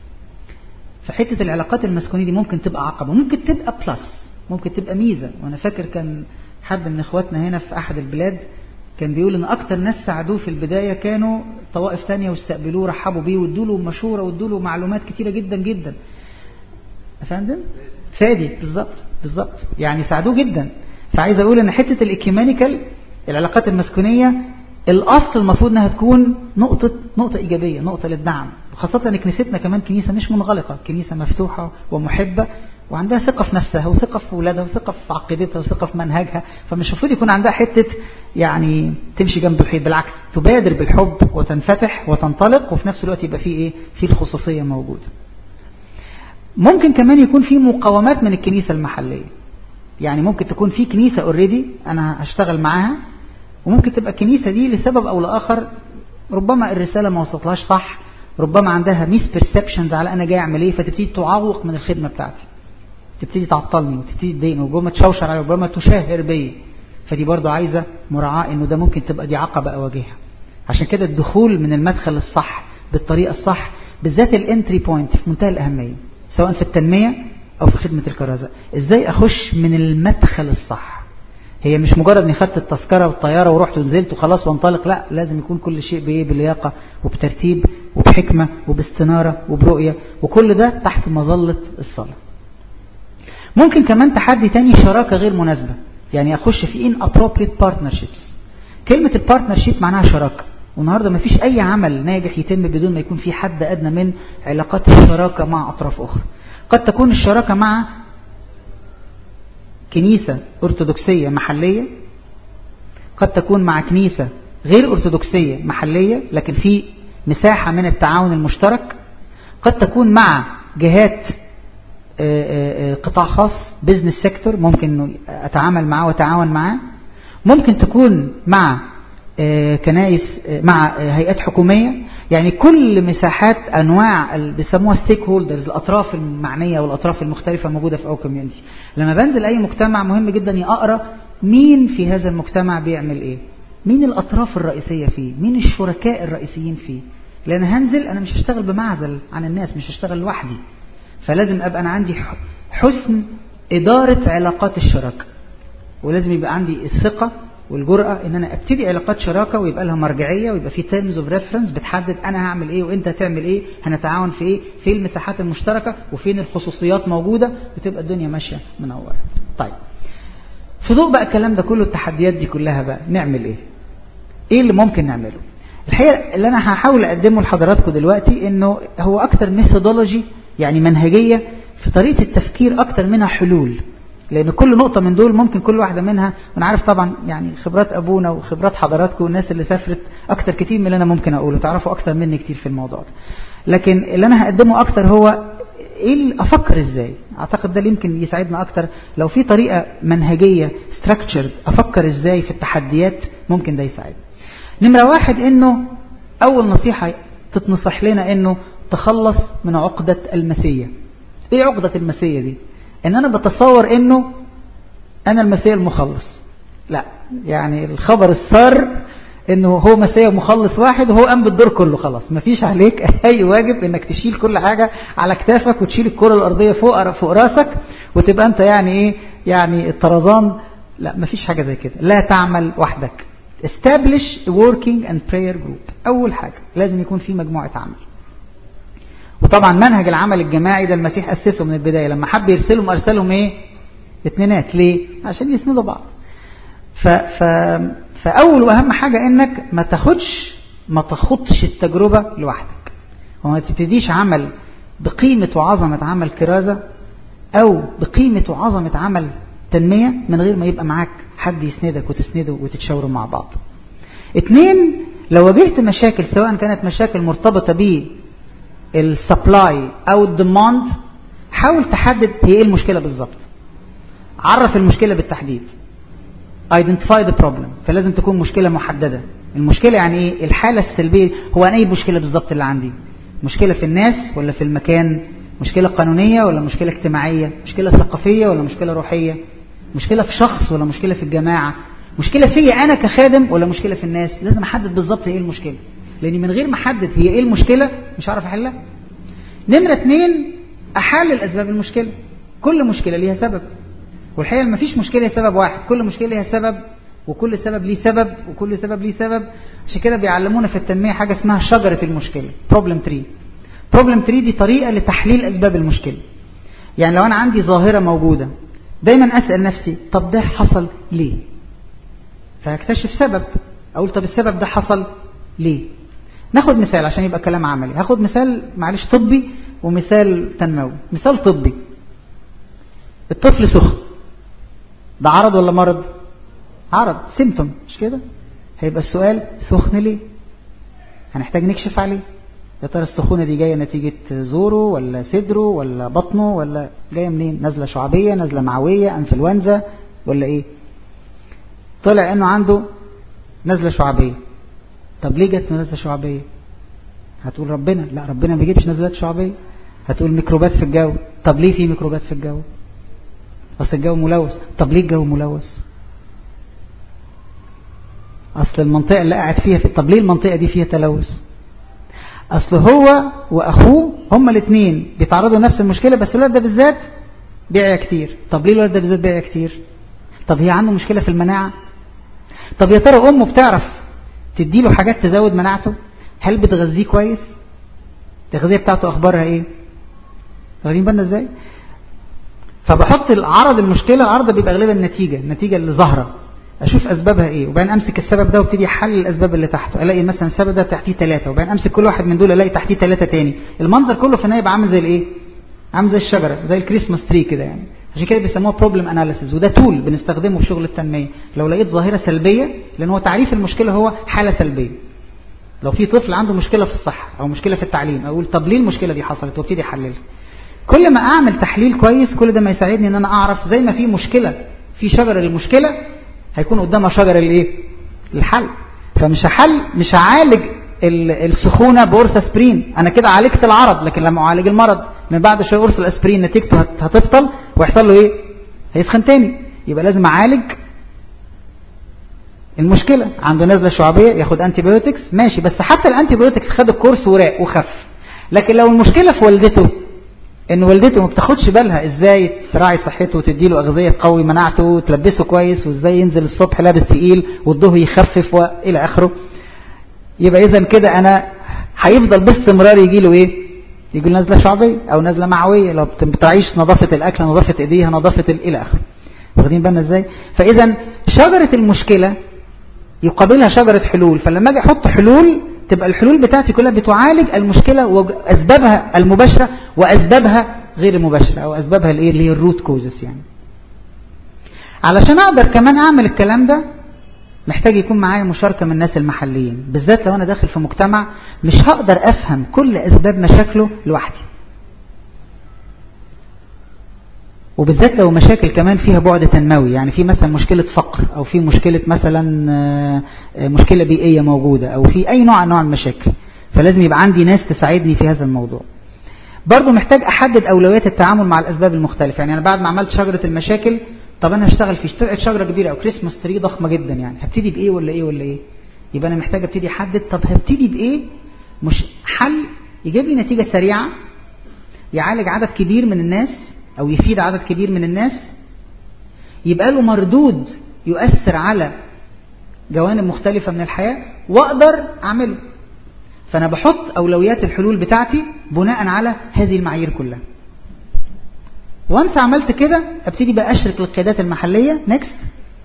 فحتة العلاقات المسكونية دي ممكن تبقى عقبة ممكن تبقى بلس ممكن تبقى ميزة وأنا فاكر كان حد من إخواتنا هنا في أحد البلاد كان بيقول إن أكتر ناس ساعدوه في البداية كانوا طوائف تانية واستقبلوه رحبوا بيه وادوا له مشورة وادوا له معلومات كتيرة جدا جدا أفندم؟ فادي بالظبط بالظبط يعني ساعدوه جدا فعايز اقول ان حتة الايكيمانيكال العلاقات المسكونية الاصل المفروض انها تكون نقطة نقطة ايجابية نقطة للدعم وخاصة ان كنيستنا كمان كنيسة مش منغلقة كنيسة مفتوحة ومحبة وعندها ثقة في نفسها وثقة في أولادها وثقة في عقيدتها وثقة في منهجها فمش المفروض يكون عندها حتة يعني تمشي جنب الحيط بالعكس تبادر بالحب وتنفتح وتنطلق وفي نفس الوقت يبقى في ايه في الخصوصية موجودة ممكن كمان يكون في مقاومات من الكنيسة المحلية يعني ممكن تكون في كنيسة اوريدي انا هشتغل معاها وممكن تبقى الكنيسة دي لسبب او لاخر ربما الرسالة ما وصلتلهاش صح ربما عندها ميس بيرسبشنز على انا جاي اعمل ايه فتبتدي تعوق من الخدمة بتاعتي تبتدي تعطلني وتبتدي تضايقني وربما تشوشر علي وربما تشهر بي فدي برضو عايزة مراعاة انه ده ممكن تبقى دي عقبة اواجهها عشان كده الدخول من المدخل الصح بالطريقة الصح بالذات الانتري بوينت في منتهى الاهمية سواء في التنمية او في خدمة الكرازة ازاي اخش من المدخل الصح هي مش مجرد اني خدت التذكرة والطيارة ورحت ونزلت وخلاص وانطلق لا لازم يكون كل شيء بايه بلياقة وبترتيب وبحكمة وباستنارة وبرؤية وكل ده تحت مظلة الصلاة ممكن كمان تحدي تاني شراكة غير مناسبة يعني اخش في in appropriate partnerships كلمة البارتنرشيب معناها شراكة والنهاردة ما فيش اي عمل ناجح يتم بدون ما يكون في حد ادنى من علاقات الشراكة مع اطراف اخرى قد تكون الشراكة مع كنيسة أرثوذكسية محلية قد تكون مع كنيسة غير أرثوذكسية محلية لكن في مساحة من التعاون المشترك قد تكون مع جهات قطاع خاص بزنس سيكتور ممكن أتعامل معاه وأتعاون معاه ممكن تكون مع كنائس مع هيئات حكومية يعني كل مساحات أنواع بيسموها ستيك هولدرز الأطراف المعنية والأطراف المختلفة موجودة في أو كوميونتي لما بنزل أي مجتمع مهم جدا أقرأ مين في هذا المجتمع بيعمل إيه مين الأطراف الرئيسية فيه مين الشركاء الرئيسيين فيه لأن هنزل أنا مش هشتغل بمعزل عن الناس مش هشتغل لوحدي فلازم أبقى أنا عندي حسن إدارة علاقات الشراكة ولازم يبقى عندي الثقة والجرأة ان انا ابتدي علاقات شراكة ويبقى لها مرجعية ويبقى في terms of reference بتحدد انا هعمل ايه وانت هتعمل ايه هنتعاون في ايه في المساحات المشتركة وفين الخصوصيات موجودة وتبقى الدنيا ماشية منورة طيب في ضوء بقى الكلام ده كله التحديات دي كلها بقى نعمل ايه ايه اللي ممكن نعمله الحقيقة اللي أنا هحاول أقدمه لحضراتكم دلوقتي إنه هو أكتر ميثودولوجي يعني منهجية في طريقة التفكير أكتر منها حلول لأن كل نقطة من دول ممكن كل واحدة منها وأنا عارف طبعا يعني خبرات أبونا وخبرات حضراتكم والناس اللي سافرت أكتر كتير من اللي أنا ممكن أقوله تعرفوا أكتر مني كتير في الموضوع ده لكن اللي أنا هقدمه أكتر هو إيه أفكر إزاي أعتقد ده اللي يمكن يساعدنا أكتر لو في طريقة منهجية structured أفكر إزاي في التحديات ممكن ده يساعد نمرة واحد إنه أول نصيحة تتنصح لنا إنه تخلص من عقدة المسية إيه عقدة المسية دي ان انا بتصور انه انا المسيح المخلص لا يعني الخبر السار انه هو مسيح مخلص واحد وهو قام بالدور كله خلاص مفيش عليك اي واجب انك تشيل كل حاجة على كتافك وتشيل الكرة الارضية فوق فوق راسك وتبقى انت يعني ايه يعني الطرزان لا مفيش حاجة زي كده لا تعمل وحدك establish a working and prayer group اول حاجة لازم يكون في مجموعة عمل وطبعا منهج العمل الجماعي ده المسيح أسسه من البداية لما حب يرسلهم أرسلهم إيه اتنينات ليه عشان يسندوا بعض ف... ف... فأول وأهم حاجة إنك ما تاخدش ما تخطش التجربة لوحدك وما تبتديش عمل بقيمة وعظمة عمل كرازة أو بقيمة وعظمة عمل تنمية من غير ما يبقى معاك حد يسندك وتسنده وتتشاوروا مع بعض اتنين لو واجهت مشاكل سواء كانت مشاكل مرتبطة بيه السبلاي او الديماند حاول تحدد هي ايه المشكله بالظبط عرف المشكله بالتحديد identify the problem فلازم تكون مشكله محدده المشكله يعني ايه الحاله السلبيه هو انا ايه المشكله بالظبط اللي عندي مشكله في الناس ولا في المكان مشكله قانونيه ولا مشكله اجتماعيه مشكله ثقافيه ولا مشكله روحيه مشكله في شخص ولا مشكله في الجماعه مشكله فيا انا كخادم ولا مشكله في الناس لازم احدد بالظبط ايه المشكله لاني من غير ما احدد هي ايه المشكلة مش هعرف احلها نمرة اتنين احلل اسباب المشكلة كل مشكلة ليها سبب والحقيقة ما فيش مشكلة سبب واحد كل مشكلة ليها سبب وكل سبب ليه سبب وكل سبب ليه سبب عشان كده بيعلمونا في التنمية حاجة اسمها شجرة المشكلة بروبلم تري بروبلم تري دي طريقة لتحليل اسباب المشكلة يعني لو انا عندي ظاهرة موجودة دايما اسأل نفسي طب ده حصل ليه فهكتشف سبب اقول طب السبب ده حصل ليه ناخد مثال عشان يبقى كلام عملي هاخد مثال معلش طبي ومثال تنموي مثال طبي الطفل سخن ده عرض ولا مرض عرض سيمتوم مش كده هيبقى السؤال سخن ليه هنحتاج نكشف عليه يا ترى السخونة دي جاية نتيجة زوره ولا صدره ولا بطنه ولا جاية منين نزلة شعبية نزلة معوية انفلونزا ولا ايه طلع انه عنده نزلة شعبية طب ليه جت نزلة شعبية هتقول ربنا لا ربنا ما بيجيبش نزلات شعبية هتقول ميكروبات في الجو طب ليه في ميكروبات في الجو اصل الجو ملوث طب ليه الجو ملوث اصل المنطقة اللي قاعد فيها في... طب ليه المنطقة دي فيها تلوث اصل هو واخوه هما الاثنين بيتعرضوا لنفس المشكلة بس الولد ده بالذات بيعيا كتير طب ليه الولد ده بالذات بيعيا كتير طب هي عنده مشكلة في المناعة طب يا ترى امه بتعرف تديله حاجات تزود مناعته هل بتغذيه كويس التغذية بتاعته اخبارها ايه واخدين بالنا ازاي فبحط العرض المشكلة العرض بيبقى غالبا النتيجة النتيجة اللي ظاهرة اشوف اسبابها ايه وبعدين امسك السبب ده وابتدي احلل الاسباب اللي تحته الاقي مثلا السبب ده تحتيه ثلاثة وبعدين امسك كل واحد من دول الاقي تحتيه ثلاثة تاني المنظر كله في النهايه يبقى عامل زي الايه عامل زي الشجرة زي الكريسماس تري كده يعني عشان كده بيسموها بروبلم اناليسيز وده تول بنستخدمه في شغل التنمية لو لقيت ظاهرة سلبية لان هو تعريف المشكلة هو حالة سلبية لو في طفل عنده مشكلة في الصحة او مشكلة في التعليم اقول طب ليه المشكلة دي حصلت وابتدي احللها كل ما اعمل تحليل كويس كل ده ما يساعدني ان انا اعرف زي ما في مشكلة في شجرة للمشكلة هيكون قدامها شجرة الايه الحل فمش هحل مش هعالج السخونة بقرص اسبرين انا كده عالجت العرض لكن لما اعالج المرض من بعد شويه قرص الاسبرين نتيجته هتبطل ويحصل له ايه هيسخن تاني يبقى لازم اعالج المشكلة عنده نزلة شعبية ياخد انتي بيوتكس ماشي بس حتى الانتي بيوتكس خد الكورس وراق وخف لكن لو المشكلة في والدته ان والدته ما بتاخدش بالها ازاي تراعي صحته وتديله اغذيه تقوي مناعته وتلبسه كويس وازاي ينزل الصبح لابس تقيل والظهر يخفف والى اخره يبقى اذا كده انا هيفضل باستمرار يجي له ايه يجي له نزله شعبيه او نزله معويه لو بتراعيش نظافه الاكل نظافه ايديها نظافه الى اخره واخدين بالنا ازاي فاذا شجره المشكله يقابلها شجره حلول فلما اجي احط حلول تبقى الحلول بتاعتي كلها بتعالج المشكلة وأسبابها المباشرة وأسبابها غير المباشرة أو أسبابها الإيه اللي هي الروت كوزس يعني علشان أقدر كمان أعمل الكلام ده محتاج يكون معايا مشاركة من الناس المحليين بالذات لو أنا داخل في مجتمع مش هقدر أفهم كل أسباب مشاكله لوحدي وبالذات لو مشاكل كمان فيها بعد تنموي يعني في مثلا مشكلة فقر أو في مشكلة مثلا مشكلة بيئية موجودة أو في أي نوع نوع المشاكل فلازم يبقى عندي ناس تساعدني في هذا الموضوع برضو محتاج أحدد أولويات التعامل مع الأسباب المختلفة يعني أنا بعد ما عملت شجرة المشاكل طب أنا هشتغل في طلعت شجرة كبيرة أو كريسماس تري ضخمة جدا يعني هبتدي بإيه ولا إيه ولا إيه يبقى أنا محتاج أبتدي أحدد طب هبتدي بإيه مش حل يجيب لي نتيجة سريعة يعالج عدد كبير من الناس أو يفيد عدد كبير من الناس يبقى له مردود يؤثر على جوانب مختلفة من الحياة وأقدر أعمله فأنا بحط أولويات الحلول بتاعتي بناء على هذه المعايير كلها وانس عملت كده ابتدي بقى اشرك القيادات المحلية نكست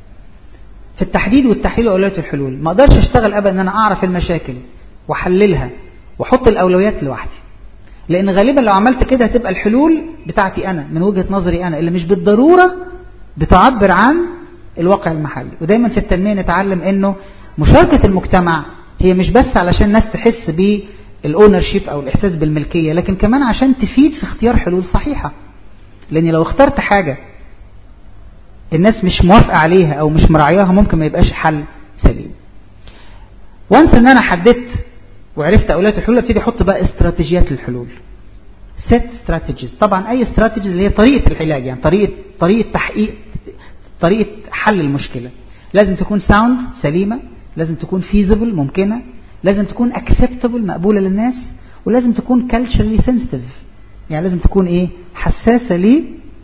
في التحديد والتحليل واولويات الحلول ما اقدرش اشتغل ابدا ان انا اعرف المشاكل واحللها واحط الاولويات لوحدي لان غالبا لو عملت كده هتبقى الحلول بتاعتي انا من وجهة نظري انا اللي مش بالضرورة بتعبر عن الواقع المحلي ودايما في التنمية نتعلم انه مشاركة المجتمع هي مش بس علشان الناس تحس بالاونرشيب او الاحساس بالملكية لكن كمان عشان تفيد في اختيار حلول صحيحة لان لو اخترت حاجة الناس مش موافقة عليها او مش مراعياها ممكن ما يبقاش حل سليم وانس ان انا حددت وعرفت اولويات الحلول ابتدي احط بقى استراتيجيات للحلول set strategies طبعا اي strategies اللي هي طريقة العلاج يعني طريقة طريقة تحقيق طريقة حل المشكلة لازم تكون sound سليمة لازم تكون feasible ممكنة لازم تكون acceptable مقبولة للناس ولازم تكون culturally sensitive يعني لازم تكون ايه حساسة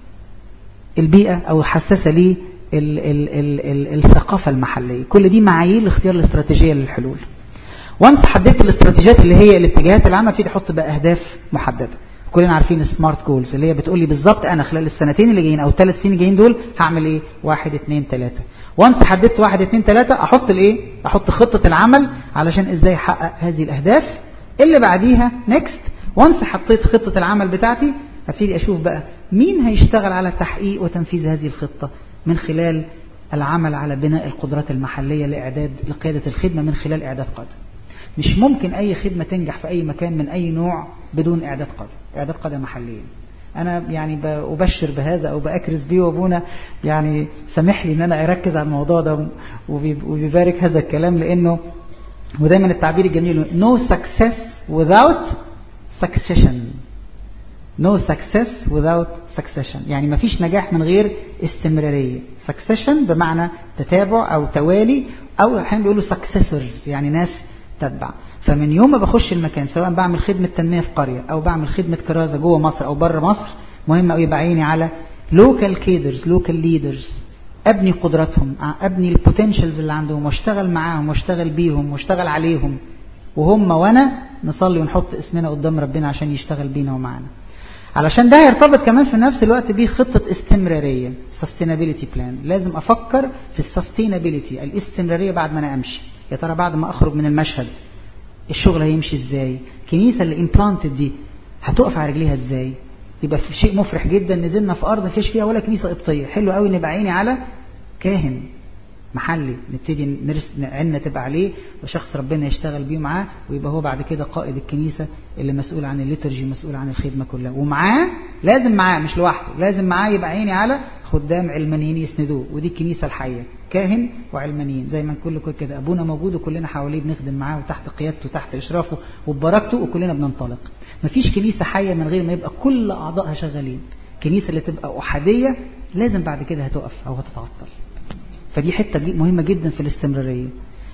للبيئة او حساسة لل ال ال ال ال الثقافة المحلية كل دي معايير لاختيار الاستراتيجية للحلول وانس حددت الاستراتيجيات اللي هي الاتجاهات العامة ابتدي احط بقى اهداف محددة كلنا عارفين السمارت جولز اللي هي بتقول لي بالظبط انا خلال السنتين اللي جايين او الثلاث سنين الجايين دول هعمل ايه واحد اتنين تلاتة وانس حددت واحد اتنين تلاتة احط الايه احط خطة العمل علشان ازاي احقق هذه الاهداف اللي بعديها نيكست وانس حطيت خطة العمل بتاعتي ابتدي اشوف بقى مين هيشتغل على تحقيق وتنفيذ هذه الخطة من خلال العمل على بناء القدرات المحلية لإعداد لقيادة الخدمة من خلال إعداد قادة مش ممكن أي خدمة تنجح في أي مكان من أي نوع بدون إعداد قادة إعداد قادة محليا أنا يعني أبشر بهذا أو بأكرز بيه وأبونا يعني سامح لي أن أنا أركز على الموضوع ده وبيبارك هذا الكلام لأنه ودايما التعبير الجميل no success without succession no success without succession يعني ما فيش نجاح من غير استمرارية succession بمعنى تتابع أو توالي أو أحيانا بيقولوا successors يعني ناس تتبع فمن يوم ما بخش المكان سواء بعمل خدمة تنمية في قرية أو بعمل خدمة كرازة جوه مصر أو بره مصر مهم أوي بعيني على local cadres local leaders أبني قدراتهم أبني البوتنشلز اللي عندهم واشتغل معاهم واشتغل بيهم واشتغل عليهم وهم وأنا نصلي ونحط اسمنا قدام ربنا عشان يشتغل بينا ومعانا علشان ده يرتبط كمان في نفس الوقت بيه خطة استمرارية sustainability plan لازم أفكر في السستينابيليتي الاستمرارية بعد ما أنا أمشي يا ترى بعد ما أخرج من المشهد الشغل هيمشي إزاي الكنيسة اللي امبلانتد دي هتقف على رجليها إزاي يبقى في شيء مفرح جدا نزلنا في أرض مفيش فيها ولا كنيسة قبطية حلو قوي نبقى عيني على كاهن محلي نبتدي نرس عيننا تبقى عليه وشخص ربنا يشتغل بيه معاه ويبقى هو بعد كده قائد الكنيسة اللي مسؤول عن الليترجي مسؤول عن الخدمة كلها ومعاه لازم معاه مش لوحده لازم معاه يبقى عيني على خدام علمانيين يسندوه ودي الكنيسة الحية كاهن وعلمانيين زي ما نقول كل كده ابونا موجود وكلنا حواليه بنخدم معاه وتحت قيادته وتحت اشرافه وببركته وكلنا بننطلق مفيش كنيسة حية من غير ما يبقى كل اعضائها شغالين الكنيسة اللي تبقى احادية لازم بعد كده هتقف او هتتعطل فدي حتة مهمة جدا في الاستمرارية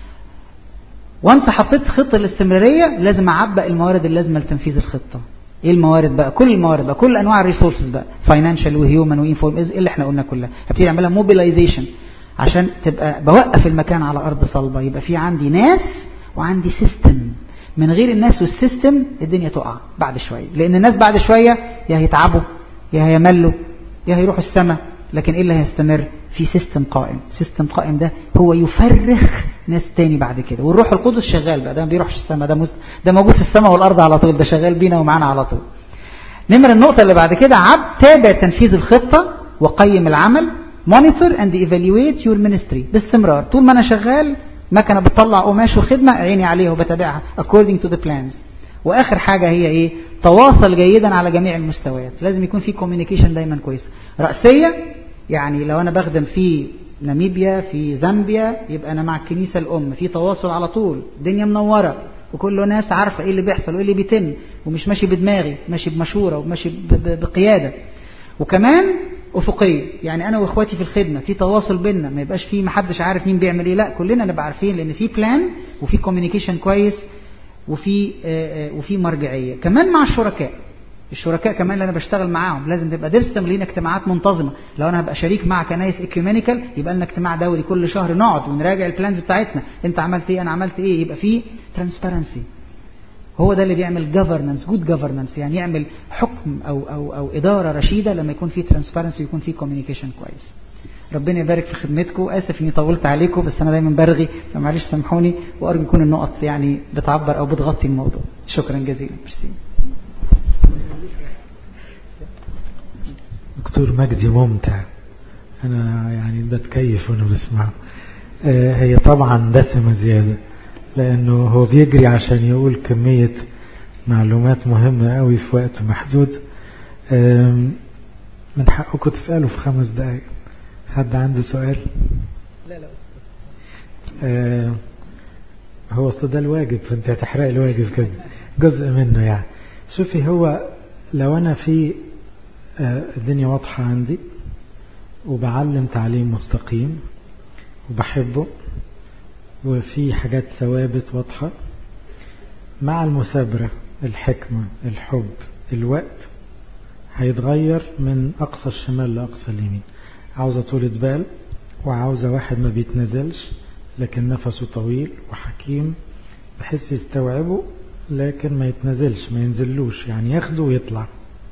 وانس حطيت خطة الاستمرارية لازم اعبأ الموارد اللازمة لتنفيذ الخطة ايه الموارد بقى كل الموارد بقى كل انواع الريسورسز بقى فاينانشال وهيومن وانفورم اللي احنا قلنا كلها هبتدي اعملها موبيلايزيشن عشان تبقى بوقف المكان على ارض صلبة يبقى في عندي ناس وعندي سيستم من غير الناس والسيستم الدنيا تقع بعد شوية لان الناس بعد شوية يا هيتعبوا يا هيملوا يا هيروحوا السماء لكن ايه اللي هيستمر في سيستم قائم سيستم قائم ده هو يفرخ ناس تاني بعد كده والروح القدس شغال بقى ده ما بيروحش السماء ده مست... ده موجود في السماء والارض على طول ده شغال بينا ومعانا على طول نمر النقطة اللي بعد كده عبد تابع تنفيذ الخطة وقيم العمل monitor and evaluate your ministry باستمرار طول ما انا شغال مكنة بتطلع قماش وخدمة عيني عليها وبتابعها according to the plans واخر حاجة هي ايه تواصل جيدا على جميع المستويات لازم يكون في كوميونيكيشن دايما كويس رأسية يعني لو انا بخدم في ناميبيا في زامبيا يبقى انا مع الكنيسة الام في تواصل على طول الدنيا منورة وكل ناس عارفة ايه اللي بيحصل وايه اللي بيتم ومش ماشي بدماغي ماشي بمشورة وماشي بقيادة وكمان افقيه يعني انا واخواتي في الخدمه في تواصل بيننا ما يبقاش في محدش عارف مين بيعمل ايه لا كلنا نبقى عارفين لان في بلان وفي كوميونيكيشن كويس وفي وفي مرجعيه كمان مع الشركاء الشركاء كمان اللي انا بشتغل معاهم لازم تبقى درستم لينا اجتماعات منتظمه لو انا هبقى شريك مع كنايس ايكومينيكال يبقى لنا اجتماع دوري كل شهر نقعد ونراجع البلانز بتاعتنا انت عملت ايه انا عملت ايه يبقى في ترانسبيرنسي هو ده اللي بيعمل governance good governance يعني يعمل حكم أو, أو, أو إدارة رشيدة لما يكون في transparency ويكون في communication كويس ربنا يبارك في خدمتكم آسف إني طولت عليكم بس أنا دايما برغي فمعلش سامحوني وأرجو يكون النقط يعني بتعبر أو بتغطي الموضوع شكرا جزيلا ميرسي دكتور مجدي ممتع أنا يعني بتكيف وأنا بسمعه هي طبعا دسمة زيادة لأنه هو بيجري عشان يقول كمية معلومات مهمة قوي في وقت محدود من حقكم تسألوا في خمس دقايق حد عنده سؤال لا لا آه هو اصل ده الواجب فانت هتحرق الواجب كده جزء منه يعني شوفي هو لو انا في آه الدنيا واضحة عندي وبعلم تعليم مستقيم وبحبه وفي حاجات ثوابت واضحة مع المثابرة الحكمة الحب الوقت هيتغير من أقصى الشمال لأقصى اليمين عاوزة طولة بال وعاوزة واحد ما بيتنزلش لكن نفسه طويل وحكيم بحيث يستوعبه لكن ما يتنزلش ما ينزلوش يعني ياخده ويطلع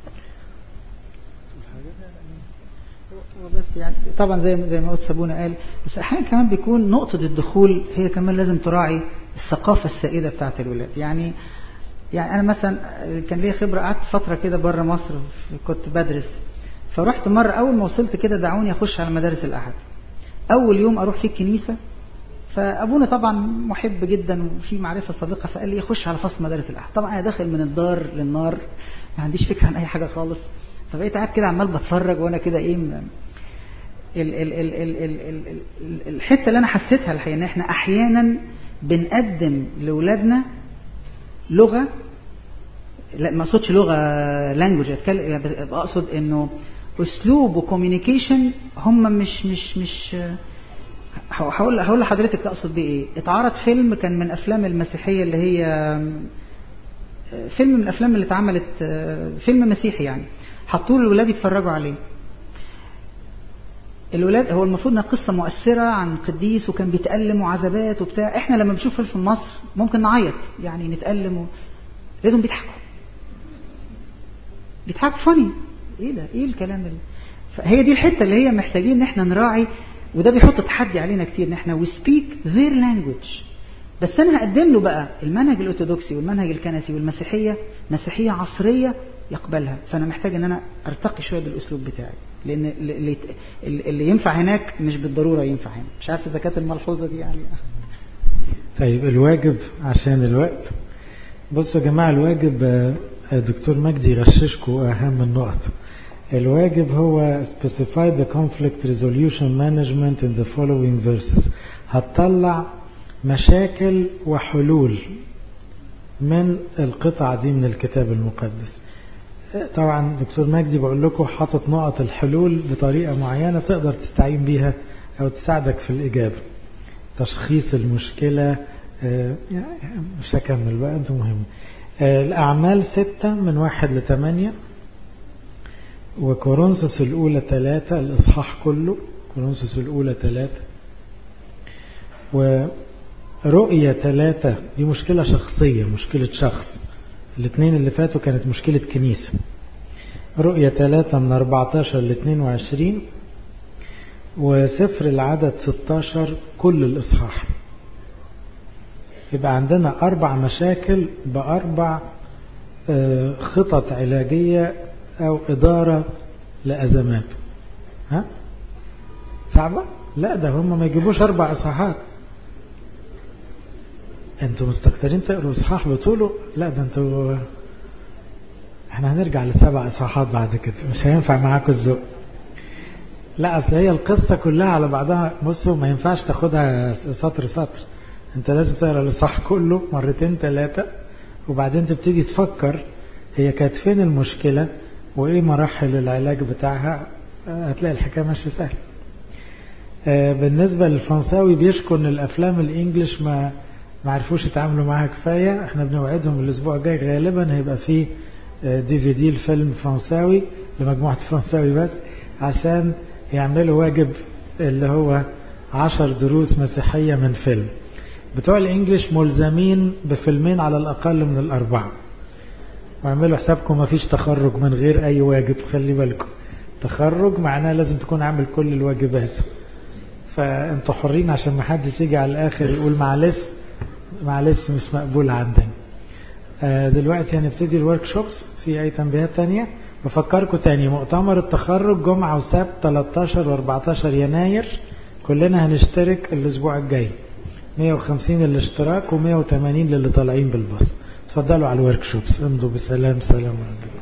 بس يعني طبعا زي زي ما قلت سابونا قال بس احيانا كمان بيكون نقطة الدخول هي كمان لازم تراعي الثقافة السائدة بتاعت الولاد يعني يعني انا مثلا كان ليا خبرة قعدت فترة كده بره مصر كنت بدرس فرحت مرة اول ما وصلت كده دعوني اخش على مدارس الاحد اول يوم اروح فيه الكنيسة فابونا طبعا محب جدا وفي معرفة سابقة فقال لي خش على فصل مدارس الاحد طبعا انا داخل من الدار للنار ما عنديش فكرة عن اي حاجة خالص فبقيت قاعد كده عمال بتفرج وانا كده ايه ال ال ال ال ال ال ال الحته اللي انا حسيتها الحقيقه ان احنا احيانا بنقدم لاولادنا لغه لا ما اقصدش لغه لانجوج اتكلم اقصد انه اسلوب وكوميونيكيشن هم مش مش مش هقول هقول لحضرتك اقصد بيه ايه اتعرض فيلم كان من افلام المسيحيه اللي هي فيلم من الافلام اللي اتعملت فيلم مسيحي يعني حطوه للولاد يتفرجوا عليه الولاد هو المفروض انها قصة مؤثرة عن قديس وكان بيتألم وعذابات وبتاع احنا لما بنشوف فيلم في مصر ممكن نعيط يعني نتألم و... لازم بيضحكوا بيضحكوا فاني ايه ده ايه الكلام ده فهي دي الحتة اللي هي محتاجين ان احنا نراعي وده بيحط تحدي علينا كتير ان احنا we speak their language بس انا هقدم له بقى المنهج الارثوذكسي والمنهج الكنسي والمسيحية مسيحية عصرية يقبلها فانا محتاج ان انا ارتقي شويه بالاسلوب بتاعي لان اللي, اللي ينفع هناك مش بالضروره ينفع هنا مش عارف اذا كانت الملحوظه دي يعني طيب الواجب عشان الوقت بصوا يا جماعه الواجب دكتور مجدي يغششكم اهم النقط الواجب هو specify the conflict resolution management in the following verses هتطلع مشاكل وحلول من القطع دي من الكتاب المقدس طبعا دكتور مجدي بقول لكم حاطط نقط الحلول بطريقة معينة تقدر تستعين بيها أو تساعدك في الإجابة تشخيص المشكلة مش هكمل بقى أنتم مهم الأعمال ستة من واحد لثمانية وكورنثوس الأولى ثلاثة الإصحاح كله كورنثوس الأولى ثلاثة ورؤية ثلاثة دي مشكلة شخصية مشكلة شخص الاثنين اللي فاتوا كانت مشكلة كنيسة رؤية ثلاثة من 14 ل 22 وسفر العدد 16 كل الإصحاح يبقى عندنا أربع مشاكل بأربع خطط علاجية أو إدارة لأزمات ها؟ صعبة؟ لا ده هم ما يجيبوش أربع إصحاحات انتوا مستكترين تقروا إصحاح بطوله لا ده انتوا احنا هنرجع لسبع إصحاحات بعد كده مش هينفع معاكم الذوق لا أصل هي القصة كلها على بعضها بصوا ما ينفعش تاخدها سطر سطر انت لازم تقرا الإصحاح كله مرتين ثلاثة وبعدين تبتدي تفكر هي كانت فين المشكلة وإيه مراحل العلاج بتاعها هتلاقي الحكاية ماشية سهل بالنسبة للفرنساوي بيشكوا ان الافلام الانجليش ما ما عرفوش يتعاملوا معاها كفاية احنا بنوعدهم الاسبوع الجاي غالبا هيبقى فيه دي في دي الفيلم فرنساوي لمجموعة فرنساوي بس عشان يعملوا واجب اللي هو عشر دروس مسيحية من فيلم بتوع الانجليش ملزمين بفيلمين على الاقل من الاربعة واعملوا حسابكم ما فيش تخرج من غير اي واجب خلي بالكم تخرج معناه لازم تكون عامل كل الواجبات فانتوا حرين عشان ما حدش يجي على الاخر يقول معلش معلش مش مقبول عندنا دلوقتي هنبتدي الورك شوبس في اي تنبيهات تانية بفكركم تاني مؤتمر التخرج جمعة وسبت 13 و14 يناير كلنا هنشترك الاسبوع الجاي 150 الاشتراك و180 للي طالعين بالباص اتفضلوا على الورك شوبس امضوا بسلام سلام عليكم